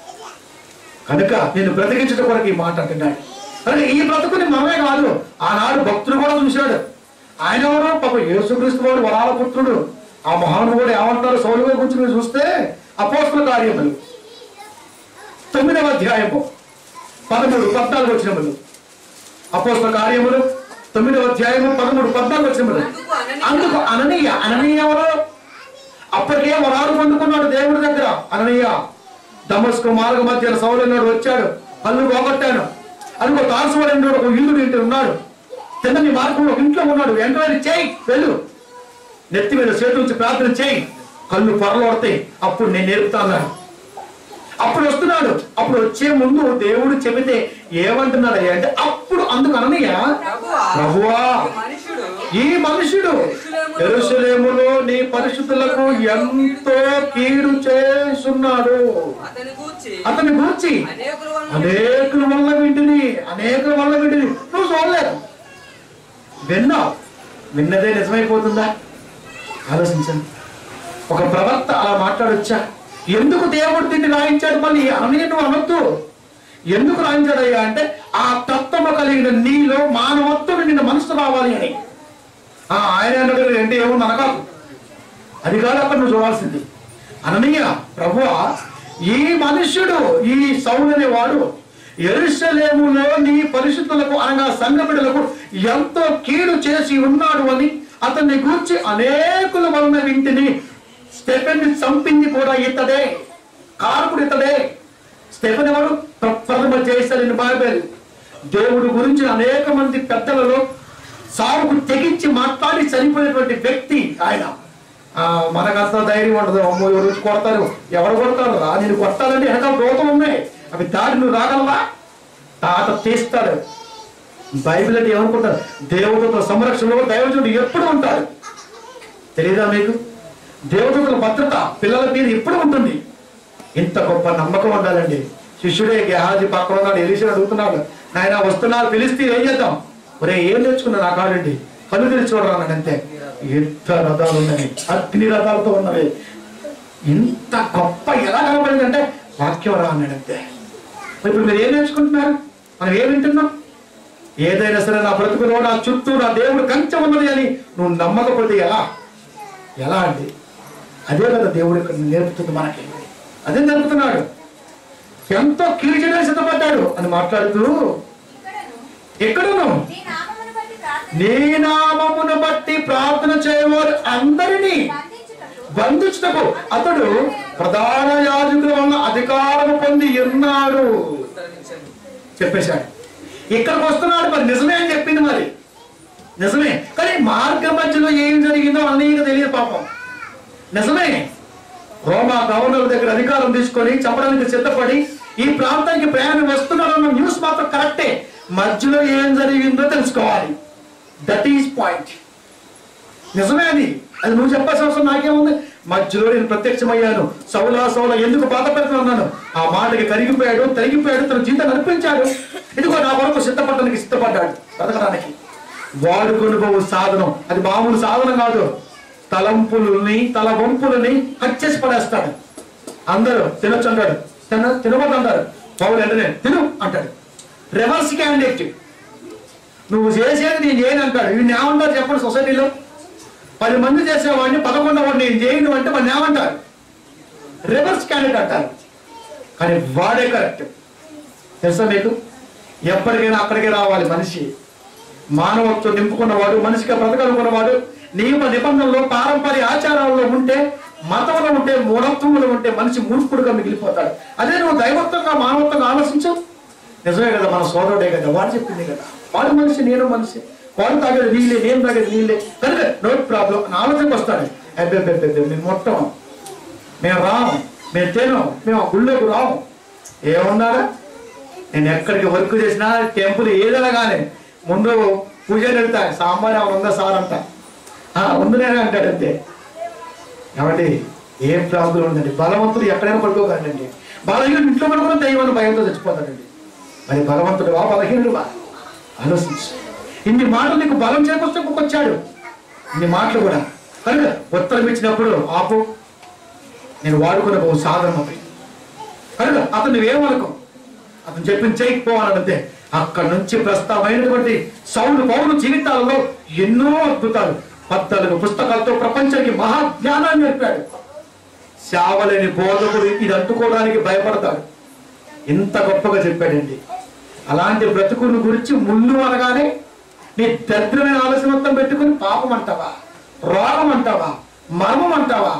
కనుక నేను బ్రతికించడం కొరకు ఈ మాట అంటున్నాడు కనుక ఈ బ్రతుకుని మనమే కాదు ఆనాడు భక్తుడు కూడా చూశాడు ఆయన ఎవరో పాప యేసుక్రీస్తు వాడు వరాల పుత్రుడు ఆ మహానుభావుడు ఏమంటారు సౌలు గారి గురించి మీరు చూస్తే అపోస్తుల కార్యములు తొమ్మిదవ అధ్యాయము పదమూడు పద్నాలుగు వచ్చినములు అపోస్తుల కార్యములు తొమ్మిదవ అధ్యాయము పదమూడు పద్నాలుగు వచ్చినములు అందుకు అననీయ అననీయ ఎవరు అప్పటికే వరాలు పొందుకున్నాడు దేవుడి దగ్గర అననీయ దమస్కు మార్గ మధ్య సౌలన్నాడు వచ్చాడు కళ్ళు పోగొట్టాను అందుకో తారసువాడు ఒక ఇల్లు ఇంటి ఉన్నాడు తిన్నని మార్గంలో ఒక ఇంట్లో ఉన్నాడు ఎంక్వైరీ చేయి వెళ్ళు నెత్తి మీద చేతి నుంచి ప్రార్థన చేయి కళ్ళు పొరలు పడతాయి అప్పుడు నేను నేర్పుతాను అప్పుడు వస్తున్నాడు అప్పుడు వచ్చే ముందు దేవుడు చెబితే ఏమంటున్నాడు అంటే అప్పుడు అందుకు అననయ్య ప్రభువా ప్రభువా ఈ మనుషుడు ఈ మనుషుడు ఎరుసలేములో నీ పరిశుద్ధులకు ఎంతో కీడు చేస్తున్నాడు అతని గూర్చి అతని గూర్చి అనేకుల వలన అనేకుల వల్ల వింటిని అనేకుల వల్ల వింటిని నువ్వు చూడలేదు విన్నావు విన్నదే నిజమైపోతుందా ఆలోచించండి ఒక ప్రవక్త అలా మాట్లాడొచ్చా ఎందుకు దేవుడు దీన్ని రాయించాడు మళ్ళీ అని నువ్వు అనొద్దు ఎందుకు రాయించాడయ్యా అంటే ఆ తత్వము కలిగిన నీలో మానవత్వం నిన్న మనసు రావాలి అని ఆ ఆయన అన్నాడు ఏంటి ఏముంది అనకాదు అది కాదు అక్కడ నువ్వు చూడాల్సింది అననీయ ప్రభువా ఈ మనుష్యుడు ఈ సౌలు అనేవాడు ఎరుసలేములో నీ పరిశుద్ధులకు అనగా సంఘబిడలకు ఎంతో కీడు చేసి ఉన్నాడు అని అతన్ని గూర్చి అనేకుల వలన వింటిని స్టెఫెన్ చంపింది కూడా ఇతడే కారకుడు ఇతడే స్టెఫెన్ ఎవరు ప్ర- ప్రథమ చేశాడని బైబిల్ దేవుడు గురించి అనేక మంది పెద్దలలో సాగుకు తెగించి మాట్లాడి చనిపోయినటువంటి వ్యక్తి ఆయన ఆ, మనకంత ధైర్యం ఉండదు అమ్మో ఎవరు వచ్చి కొడతారు ఎవరు కొడతారు రా నేను కొట్టాలంటే వెనకాల దూతం ఉన్నాయి అవి దారి నువ్వు రాగలవా తాత తీస్తాడు బైబిల్ అంటే ఏమనుకుంటారు దేవదూతల సంరక్షణలో దైవజుడు ఎప్పుడు ఉంటాడు తెలియదా మీకు దేవదూతల భద్రత పిల్లల మీద ఎప్పుడు ఉంటుంది ఇంత గొప్ప నమ్మకం ఉండాలండి శిష్యుడే గెహాజీ పక్కన ఉన్నాడు ఎలిసి అడుగుతున్నాడు నాయన వస్తున్నారు పిలిస్తే ఏం చేద్దాం ఒరే ఏం తెచ్చుకున్నా నా కాడండి కళ్ళు తెరిచి చూడరా అన్నాడు అంతే ఎంత రథాలు ఉన్నాయి అగ్ని రథాలతో ఉన్నవి ఇంత గొప్ప ఎలా కనపడిందంటే వాక్యం రా అన్నాడు అంతే మరి ఇప్పుడు మీరు ఏం నేర్చుకుంటున్నారు మనం ఏం వింటున్నాం ఏదైనా సరే నా బ్రతుకులో నా చుట్టూ నా దేవుడు కంచె ఉన్నది అని నువ్వు నమ్మకపోతే ఎలా ఎలా అండి అదే కదా దేవుడు ఇక్కడ నేర్పుతుంది మనకి అదే నేర్పుతున్నాడు ఎంతో కీర్చనే సిద్ధపడ్డాడు అని మాట్లాడుతూ ఇక్కడను ఎక్కడను నీ నామమును బట్టి ప్రార్థన నీ నామమును బట్టి ప్రార్థన చేయవారు అందరినీ బంధించుటకు బంధించుటకు అతడు ప్రధాన యాజకుల వల్ల అధికారం పొంది ఉన్నాడు ఉత్తరించండి. చెప్పేశాడు ఇక్కడికి వస్తున్నాడు మరి నిజమే అని చెప్పింది మరి నిజమే కానీ మార్గ మధ్యలో ఏం జరిగిందో అన్నయ్యకు తెలియదు పాపం నిజమే రోమా గవర్నర్ దగ్గర అధికారం తీసుకొని చెప్పడానికి సిద్ధపడి ఈ ప్రాంతానికి ప్రయాణం వస్తున్నాడన్న న్యూస్ మాత్రం కరెక్టే మధ్యలో ఏం జరిగిందో తెలుసుకోవాలి దట్ ఈస్ పాయింట్ నిజమే అది అది నువ్వు చెప్పాల్సిన అవసరం నాకేముంది మధ్యలో నేను ప్రత్యక్షమయ్యాను సౌలా సౌల ఎందుకు బాధ పెడుతున్నాను ఆ మాటకి కరిగిపోయాడు తరిగిపోయాడు తన జీవితాన్ని అర్పించాడు ఇదిగో నా వరకు సిద్ధపడడానికి సిద్ధపడ్డాడు బతకడానికి వాడుకొనుకోవు సాధనం అది మామూలు సాధనం కాదు తలంపులని తల వంపులని కట్ చేసి పడేస్తాడు అందరూ తినొచ్చు అంటాడు తిన తినవద్దు అంటారు పౌలు వెంటనే తిను అంటాడు రివర్స్ క్యాండిడేట్ నువ్వు చేసేది నేను చేయను అంటాడు వీడిని ఏమంటారు చెప్పండి సొసైటీలో పది మంది చేసేవాడిని పదకొండవ వాడిని నేను చేయను అంటే వాడిని ఏమంటారు రివర్స్ క్యాండిడేట్ అంటారు కానీ వాడే కరెక్ట్ తెలుసా మీకు ఎప్పటికైనా అక్కడికే రావాలి మనిషి మానవత్వం నింపుకున్నవాడు మనిషిగా బ్రతకనుకున్నవాడు నియమ నిబంధనలో పారంపర్య ఆచారాల్లో ఉంటే మతంలో ఉంటే మూఢత్వంలో ఉంటే మనిషి మూర్ఖుడుగా మిగిలిపోతాడు అదే నువ్వు దైవత్వంగా మానవత్వంగా ఆలోచించు నిజమే కదా మన సోదరుడే కదా వాడు చెప్పింది కదా వాడు మనిషి నేను మనిషి వాడు తాగేది నీళ్ళే నేను తాగేది నీళ్ళే కనుక నో ప్రాబ్లం అని ఆలోచనకు వస్తాడు అబ్బే అబ్బే, అబ్బే, మేము మొత్తం మేము రాము మేము తినం మేము ఆ గుళ్ళోకి రాము ఏమన్నారా నేను ఎక్కడికి వర్క్ చేసినా టెంపుల్ ఏదైనా కానీ ముందు పూజ పెడతా సాంబార్ ఏమైనా ఉందా సార్ అంట "ఆ, ఉంది నేను అంటాడు అంతే ఏమండి ఏం ప్రాబ్లం ఉందండి బలవంతుడు ఎక్కడైనా పడుకోకండి బలహీనుడు ఇంట్లో పడుకున్న దైవాన్ని భయంతో చచ్చిపోతాడండి మరి బలవంతుడు వా బలహీనుడు వా ఆలోచించు ఇన్ని మాటలు నీకు బలం చేకూర్చే వచ్చాడు ఇన్ని మాటలు కూడా కనుక ఉత్తరం ఇచ్చినప్పుడు ఆపు నేను వాడుకున్న ఒక సాధనం అది కనుక అతను నువ్వేమనుకో అతను చెప్పింది చేయకపోవాలంటే అక్కడ నుంచి ప్రస్తావమైనటువంటి సౌలు పౌరు జీవితాలలో ఎన్నో అద్భుతాలు పద్నాలుగు పుస్తకాలతో ప్రపంచానికి మహాజ్ఞానాన్ని నేర్పాడు శావలేని బోధకుడు ఇది అంటుకోవడానికి భయపడతాడు ఇంత గొప్పగా చెప్పాడండి అలాంటి బ్రతుకుని గురించి ముళ్ళు అనగానే నీ దరిద్రమైన ఆలోచన మొత్తం పెట్టుకుని పాపం అంటావా రోగం అంటావా మర్మం అంటావా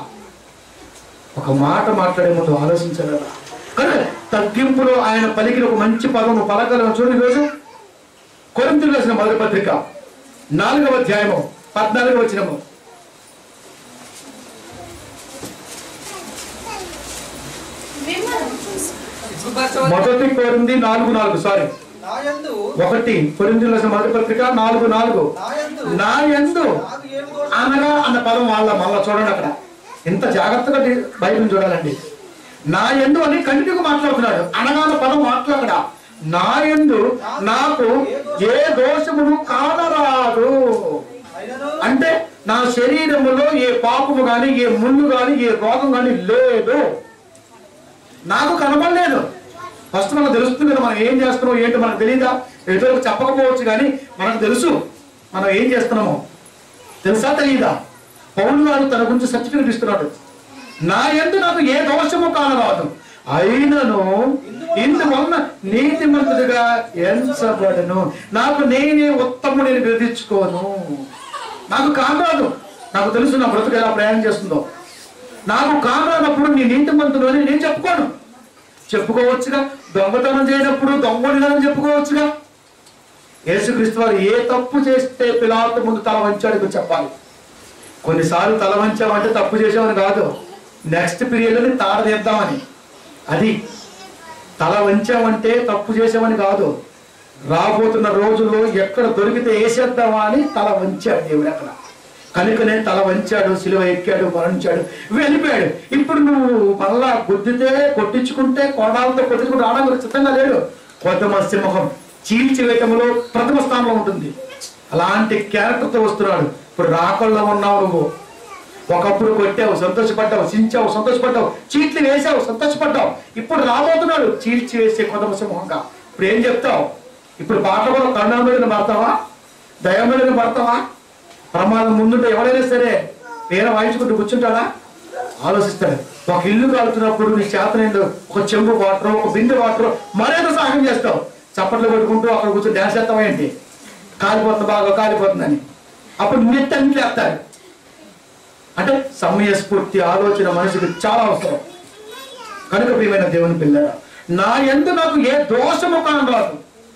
ఒక మాట మాట్లాడే ముందు ఆలోచించగలరా కనుక తగ్గింపులో ఆయన పలికిన ఒక మంచి పదం నువ్వు పలకలను చూడండి రోజు కొరింతలు రాసిన మొదటి పత్రిక నాలుగవ అధ్యాయము పద్నాలుగవ వచనము మిమ్మల్ని సిగ్గుపరచవలసిన మొదటి కొరింది నాలుగు నాలుగు సారీ నాయందు ఒకటి కొరింది మొదటి పత్రిక నాలుగు నాలుగు నాయందు నా ఎందు నాకు ఏమి దోషం అనగా అన్న పదం వాళ్ళ మళ్ళా చూడండి అక్కడ ఎంత జాగ్రత్తగా డి- బైబిల్ చూడాలండి నా ఎందు అని కంటిన్యూగా మాట్లాడుతున్నాడు అనగా అన్న పదం మాట్లాడ నా ఎందు నాకు ఏ దోషమును కానరాదు అయినను అంటే నా శరీరములో ఏ పాపము గాని ఏ ముళ్ళు గాని ఏ రోగం గాని లేదు నాకు కనబడలేదు ఫస్ట్ మనకు తెలుస్తుంది కదా మనం ఏం చేస్తున్నాం ఏంటి మనకు తెలియదా ఎదురు చెప్పకపోవచ్చు కానీ మనకు తెలుసు మనం ఏం చేస్తున్నామో తెలుసా తెలియదా పౌరులు గారు తన గురించి సర్టిఫికెట్ ఇస్తున్నాడు నా ఎందు నాకు ఏ దోషము కానరాదు అయినను ఇందువలన నీతిమంతుడిగా ఎంచబడను నాకు నేనే ఉత్తముడిని విధించుకోను నాకు కానరాదు నాకు తెలుసు నా బ్రతుకు ఎలా ప్రయాణం చేస్తుందో నాకు కానరానప్పుడు నీ నీతిమంతుడు అని నేను చెప్పుకోను చెప్పుకోవచ్చుగా దొంగతనం చేయనప్పుడు దొంగడిగానే చెప్పుకోవచ్చుగా యేసుక్రీస్తు వారు ఏ తప్పు చేస్తే పిలాతు ముందు తల వంచాడు ఇప్పుడు చెప్పాలి కొన్నిసార్లు తల వంచామంటే తప్పు చేసామని కాదు నెక్స్ట్ పీరియడ్ని తాడదీద్దామని అది తల వంచామంటే తప్పు చేసామని కాదు రాబోతున్న రోజుల్లో ఎక్కడ దొరికితే వేసేద్దామా అని తల వంచాడు దేవుడు అక్కడ కనుకనే తల వంచాడు సిలువ ఎక్కాడు మరణించాడు వెళ్ళిపోయాడు ఇప్పుడు నువ్వు మళ్ళా గుద్దితే కొట్టించుకుంటే కోడాలతో కొట్టించుకుంటే రావడానికి సిద్ధంగా లేడు కొద్దిమ సింహం చీల్చివేయటంలో ప్రథమ స్థానంలో ఉంటుంది అలాంటి క్యారెక్టర్తో వస్తున్నాడు ఇప్పుడు రాకల్లో ఉన్నావు నువ్వు ఒకప్పుడు కొట్టావు సంతోషపడ్డావు చించావు సంతోషపడ్డావు చీట్లు వేసావు సంతోషపడ్డావు ఇప్పుడు రాబోతున్నాడు చీల్చి వేసే కొదమ సింహంగా ఇప్పుడు ఏం చెప్తావు ఇప్పుడు పాటలు కూడా కరుణామడిని పడతావా దయమడిని పడతావా ప్రమాదం ముందుంటే ఎవడైనా సరే వేరే వాయించుకుంటూ కూర్చుంటాడా ఆలోచిస్తాడు ఒక ఇల్లు కాలుతున్నప్పుడు నీ చేతనైందో ఒక చెంబు వాటర్ ఒక బిందె వాటర్ మరేదో సహాయం చేస్తావు చప్పట్లు కొట్టుకుంటూ అక్కడ కూర్చొని డ్యాన్స్ చేస్తావా ఏంటి కాలిపోతుంది బాగా కాలిపోతుందని అప్పుడు నెట్ అన్నింటి వేస్తారు అంటే సమయస్ఫూర్తి ఆలోచన మనిషికి చాలా అవసరం కనుక ప్రియమైన దేవుని పిల్లరా నా ఎందు నాకు ఏ దోషము కానరాదు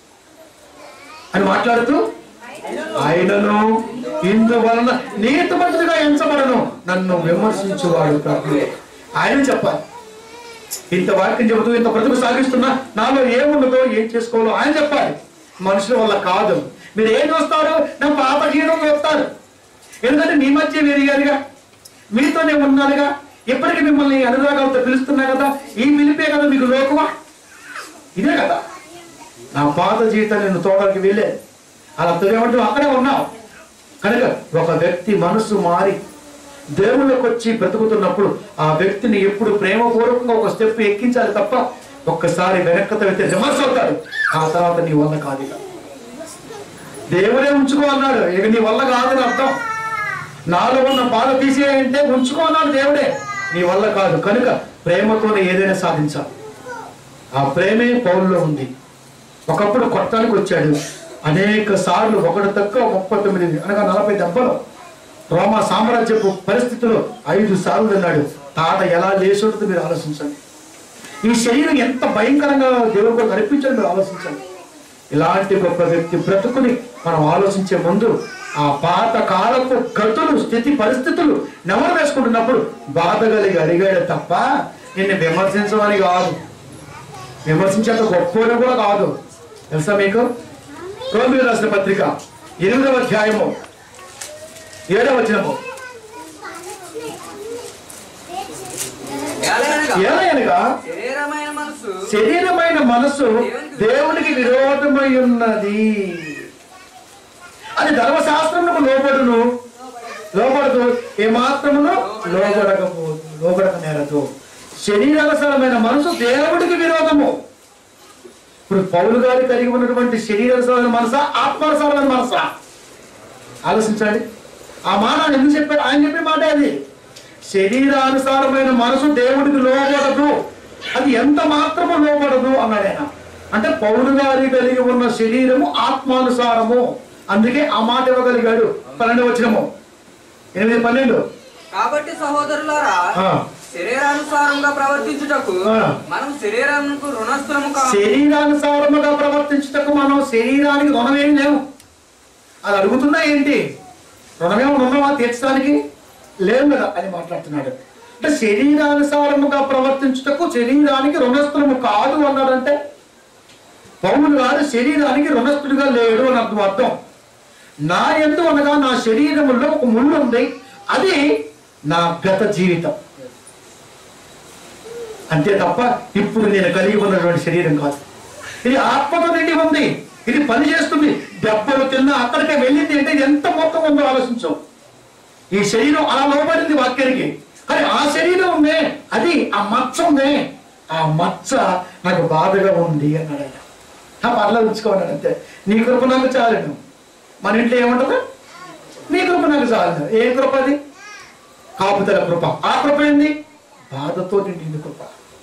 అని మాట్లాడుతూ ఆయనను ఇందువలన నీతిమంతుడిగా ఎంచబడను నన్ను విమర్శించువాడు ప్రభువే ఆయన చెప్పాలి ఇంత వాక్యం చెబుతూ ఇంత బ్రతుకు సాగిస్తున్నా నాలో ఏముండదో ఏం చేసుకోవాలో ఆయన చెప్పాలి మనుషుల వల్ల కాదు మీరు ఏం చూస్తారు నా పాప హీరో చూస్తారు ఎందుకంటే మీ మధ్య వేరిగారుగా మీతోనే ఉన్నారుగా ఇప్పటికీ మిమ్మల్ని అనురాగాలతో పిలుస్తున్నా కదా ఈ పిలిపే కదా మీకు లోకమా ఇదే కదా నా పాత జీవితం నేను తోడడానికి వెళ్ళే అలా తొలేమంటూ అక్కడే ఉన్నావు కనుక ఒక వ్యక్తి మనసు మారి దేవుళ్ళకి వచ్చి బ్రతుకుతున్నప్పుడు ఆ వ్యక్తిని ఎప్పుడు ప్రేమపూర్వకంగా ఒక స్టెప్ ఎక్కించాలి తప్ప ఒక్కసారి వెనక్కి తవ్వితే రివర్స్ అవుతాడు ఆ తర్వాత నీ వల్ల కాదు ఇక దేవుడే ఉంచుకో అన్నాడు ఇక నీ వల్ల కాదని అర్థం నాలో ఉన్న బాధ తీసేయంటే ఉంచుకో అన్నాడు దేవుడే నీ వల్ల కాదు కనుక ప్రేమతోనే ఏదైనా సాధించాలి ఆ ప్రేమే పౌరులో ఉంది ఒకప్పుడు కొట్టడానికి వచ్చాడు అనేక సార్లు ఒకటి తక్కువ ముప్పై తొమ్మిది అనగా నలభై దెబ్బలు రోమా సామ్రాజ్యపు పరిస్థితుల్లో ఐదు సార్లు తిన్నాడు తాట ఎలా లేచి ఉంటుందో మీరు ఆలోచించండి ఈ శరీరం ఎంత భయంకరంగా దేవుడు కూడా కనిపించండి మీరు ఆలోచించండి ఇలాంటి గొప్ప వ్యక్తి బ్రతుకుని మనం ఆలోచించే ముందు ఆ పాత కాలపు గతులు స్థితి పరిస్థితులు నెమరు వేసుకుంటున్నప్పుడు బాధ కలిగి అడిగాడు తప్ప నిన్ను విమర్శించమని కాదు విమర్శించేంత గొప్పని కూడా కాదు తెలుసా మీకు రోమిలు రాసిన పత్రిక ఎనిమిదవ అధ్యాయము ఏడవ వచనము ఏలయనగా ఏలయనగా శరీరమైన మనసు శరీరమైన మనస్సు దేవునికి విరోధమై ఉన్నది అది ధర్మశాస్త్రములకు లోబడును లోబడదు ఏ మాత్రమును లోబడకపోదు లోబడక నేరదు శరీరానుసారమైన మనసు దేవుడికి విరోధము ఇప్పుడు పౌలు గారి కలిగి ఉన్నటువంటి శరీరానుసారమైన మనసా ఆత్మానుసారమైన మనసా ఆలోచించండి ఆ మాట ఆయన ఎందుకు చెప్పాడు ఆయన చెప్పిన మాట అది శరీరానుసారమైన మనసు దేవుడికి లోబడదు అది ఎంత మాత్రము లోబడదు అన్నాడు ఆయన అంటే పౌరు గారి కలిగి ఉన్న శరీరము ఆత్మానుసారము అందుకే ఆ మాట ఇవ్వగలిగాడు పన్నెండు వచ్చినము ఎనిమిది పన్నెండు కాబట్టి సహోదరులారా ఆ. శరీరానుసారంగా ప్రవర్తించుటకు ఆ. మనం శరీరానికి రుణస్థలము కా శరీరానుసారముగా ప్రవర్తించుటకు మనం శరీరానికి రుణమేం లేవు అది అడుగుతున్నా ఏంటి రుణమేమో ఉన్నావా తీర్చడానికి లేవు కదా అని మాట్లాడుతున్నాడు అంటే శరీరానుసారముగా ప్రవర్తించుటకు శరీరానికి రుణస్థులము కాదు అన్నాడంటే పౌరులు గారు శరీరానికి రుణస్థుడిగా లేడు అని అర్థం అర్థం నా ఎందు అనగా నా శరీరములో ఒక ముళ్ళు ఉంది అది నా గత జీవితం అంతే తప్ప ఇప్పుడు నేను కలిగి ఉన్నటువంటి శరీరం కాదు ఇది ఆత్మతో నిండి ఉంది ఇది పని చేస్తుంది దెబ్బలు తిన్నా అక్కడికే వెళ్ళింది అంటే ఎంత మొత్తం ఉందో ఆలోచించు ఈ శరీరం అలా లోపడింది వాక్యానికి కానీ ఆ శరీరం ఉందే అది ఆ మచ్చ ఉందే ఆ మచ్చ నాకు బాధగా ఉంది అన్నాడు ఆయన ఆ పర్లేదు ఉంచుకోన్నాడు అంతే నీ కృప నాకు చాలను మన ఇంట్లో ఏమంటుంది నీ కృప నాకు చాలను ఏ కృప అది కాపుదల కృప ఆ కృప ఏంది బాధతో నిండింది కృప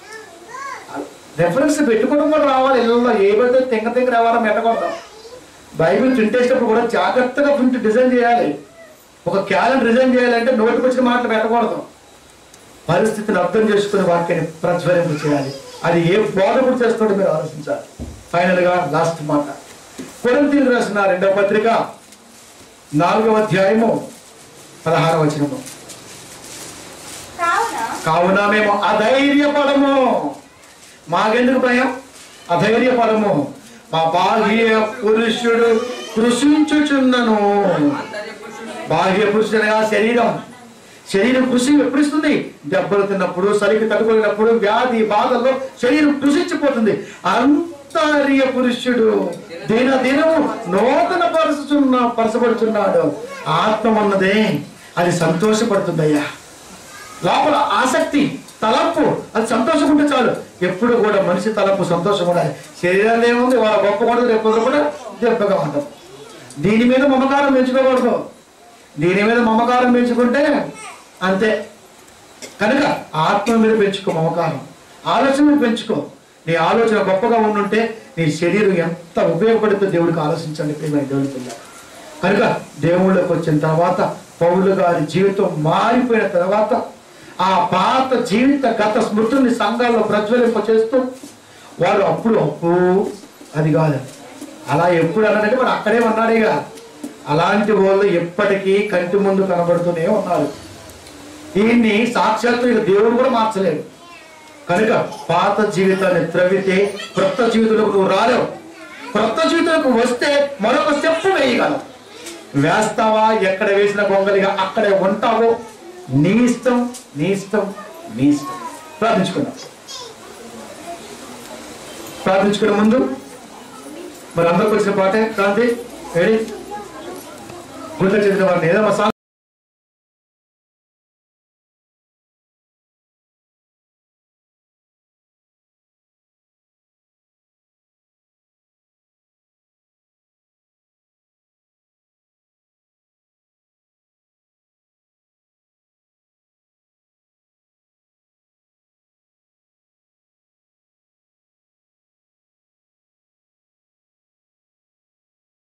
రెఫరెన్స్ పెట్టుకోవడం కూడా రావాలి ఇళ్ళలో ఏవైతే తెంగ తెంగ రావాలో పెట్టకూడదు బైబిల్ ప్రింటేసినప్పుడు కూడా జాగ్రత్తగా ప్రింట్ డిజైన్ చేయాలి ఒక క్యాలెండర్ డిజైన్ చేయాలంటే నోటికి వచ్చిన మాటలు పెట్టకూడదు పరిస్థితిని అర్థం చేసుకుని వాక్యాన్ని ప్రజ్వలింపు చేయాలి అది ఏ బోధకుడు చేస్తాడో మీరు ఆలోచించాలి ఫైనల్ గా లాస్ట్ మాట కొరంతీలు రాసిన రెండవ పత్రిక నాలుగవ అధ్యాయము పదహారవ వచనము కావున కావున మేము అధైర్యపడము మాకెందుకు భయం అధైర్యపడము మా బాహ్య పురుషుడు కృషించుచున్నను ఆంతర్య పురుషుడు బాహ్య పురుషుడనగా శరీరం శరీరం కృషి ఎప్పుడు ఇస్తుంది దెబ్బలు తిన్నప్పుడు సరికి తట్టుకున్నప్పుడు వ్యాధి బాధల్లో శరీరం కృషించిపోతుంది అంతర్య పురుషుడు దిన దినము నూతన పరచుచున్న పరచబడుచున్నాడు ఆత్మ ఉన్నదే అది సంతోషపడుతుందయ్యా లోపల ఆసక్తి తలంపు అది సంతోషం ఉంటే చాలు ఎప్పుడు కూడా మనిషి తలంపు సంతోషం ఉండాలి శరీరాన్ని ఏముంది వాళ్ళ గొప్ప కూడా రేపు కూడా దెబ్బగా ఉంటాం దీని మీద మమకారం పెంచుకోకూడదు దీని మీద మమకారం పెంచుకుంటే అంతే కనుక ఆత్మ మీద పెంచుకో మమకారం ఆలోచన మీద పెంచుకో నీ ఆలోచన గొప్పగా ఉండుంటే నీ శరీరం ఎంత ఉపయోగపడుతుందో దేవుడికి ఆలోచించండి ప్రియమైన దేవుడి పిల్లలు కనుక దేవుళ్ళకి వచ్చిన తర్వాత పౌరులు గారి జీవితం మారిపోయిన తర్వాత ఆ పాత జీవిత గత స్మృతుల్ని సంఘాల్లో ప్రజ్వలింప చేస్తూ వాడు అప్పుడు అప్పు అది కాదు అలా ఎప్పుడు అన్నాడంటే వాడు అక్కడే ఉన్నాడుగా అలాంటి వాళ్ళు ఎప్పటికీ కంటి ముందు కనబడుతూనే ఉన్నారు దీన్ని సాక్షాత్తు ఇక దేవుడు కూడా మార్చలేడు కనుక పాత జీవితాన్ని త్రవితే కొత్త జీవితంలోకి నువ్వు రాలేవు కొత్త జీవితంలోకి వస్తే మరొక స్టెప్ వేయగలవు వేస్తావా ఎక్కడ వేసిన గొంగలిగా అక్కడే ఉంటావో నీ ఇష్టం నీ ఇష్టం నీ ఇష్టం ప్రార్థించుకుందాం ప్రార్థించుకునే ముందు మరి అందరికి వచ్చిన పాటే క్రాంతి రెడీ గుర్తు చెందిన వారిని ఏదో మా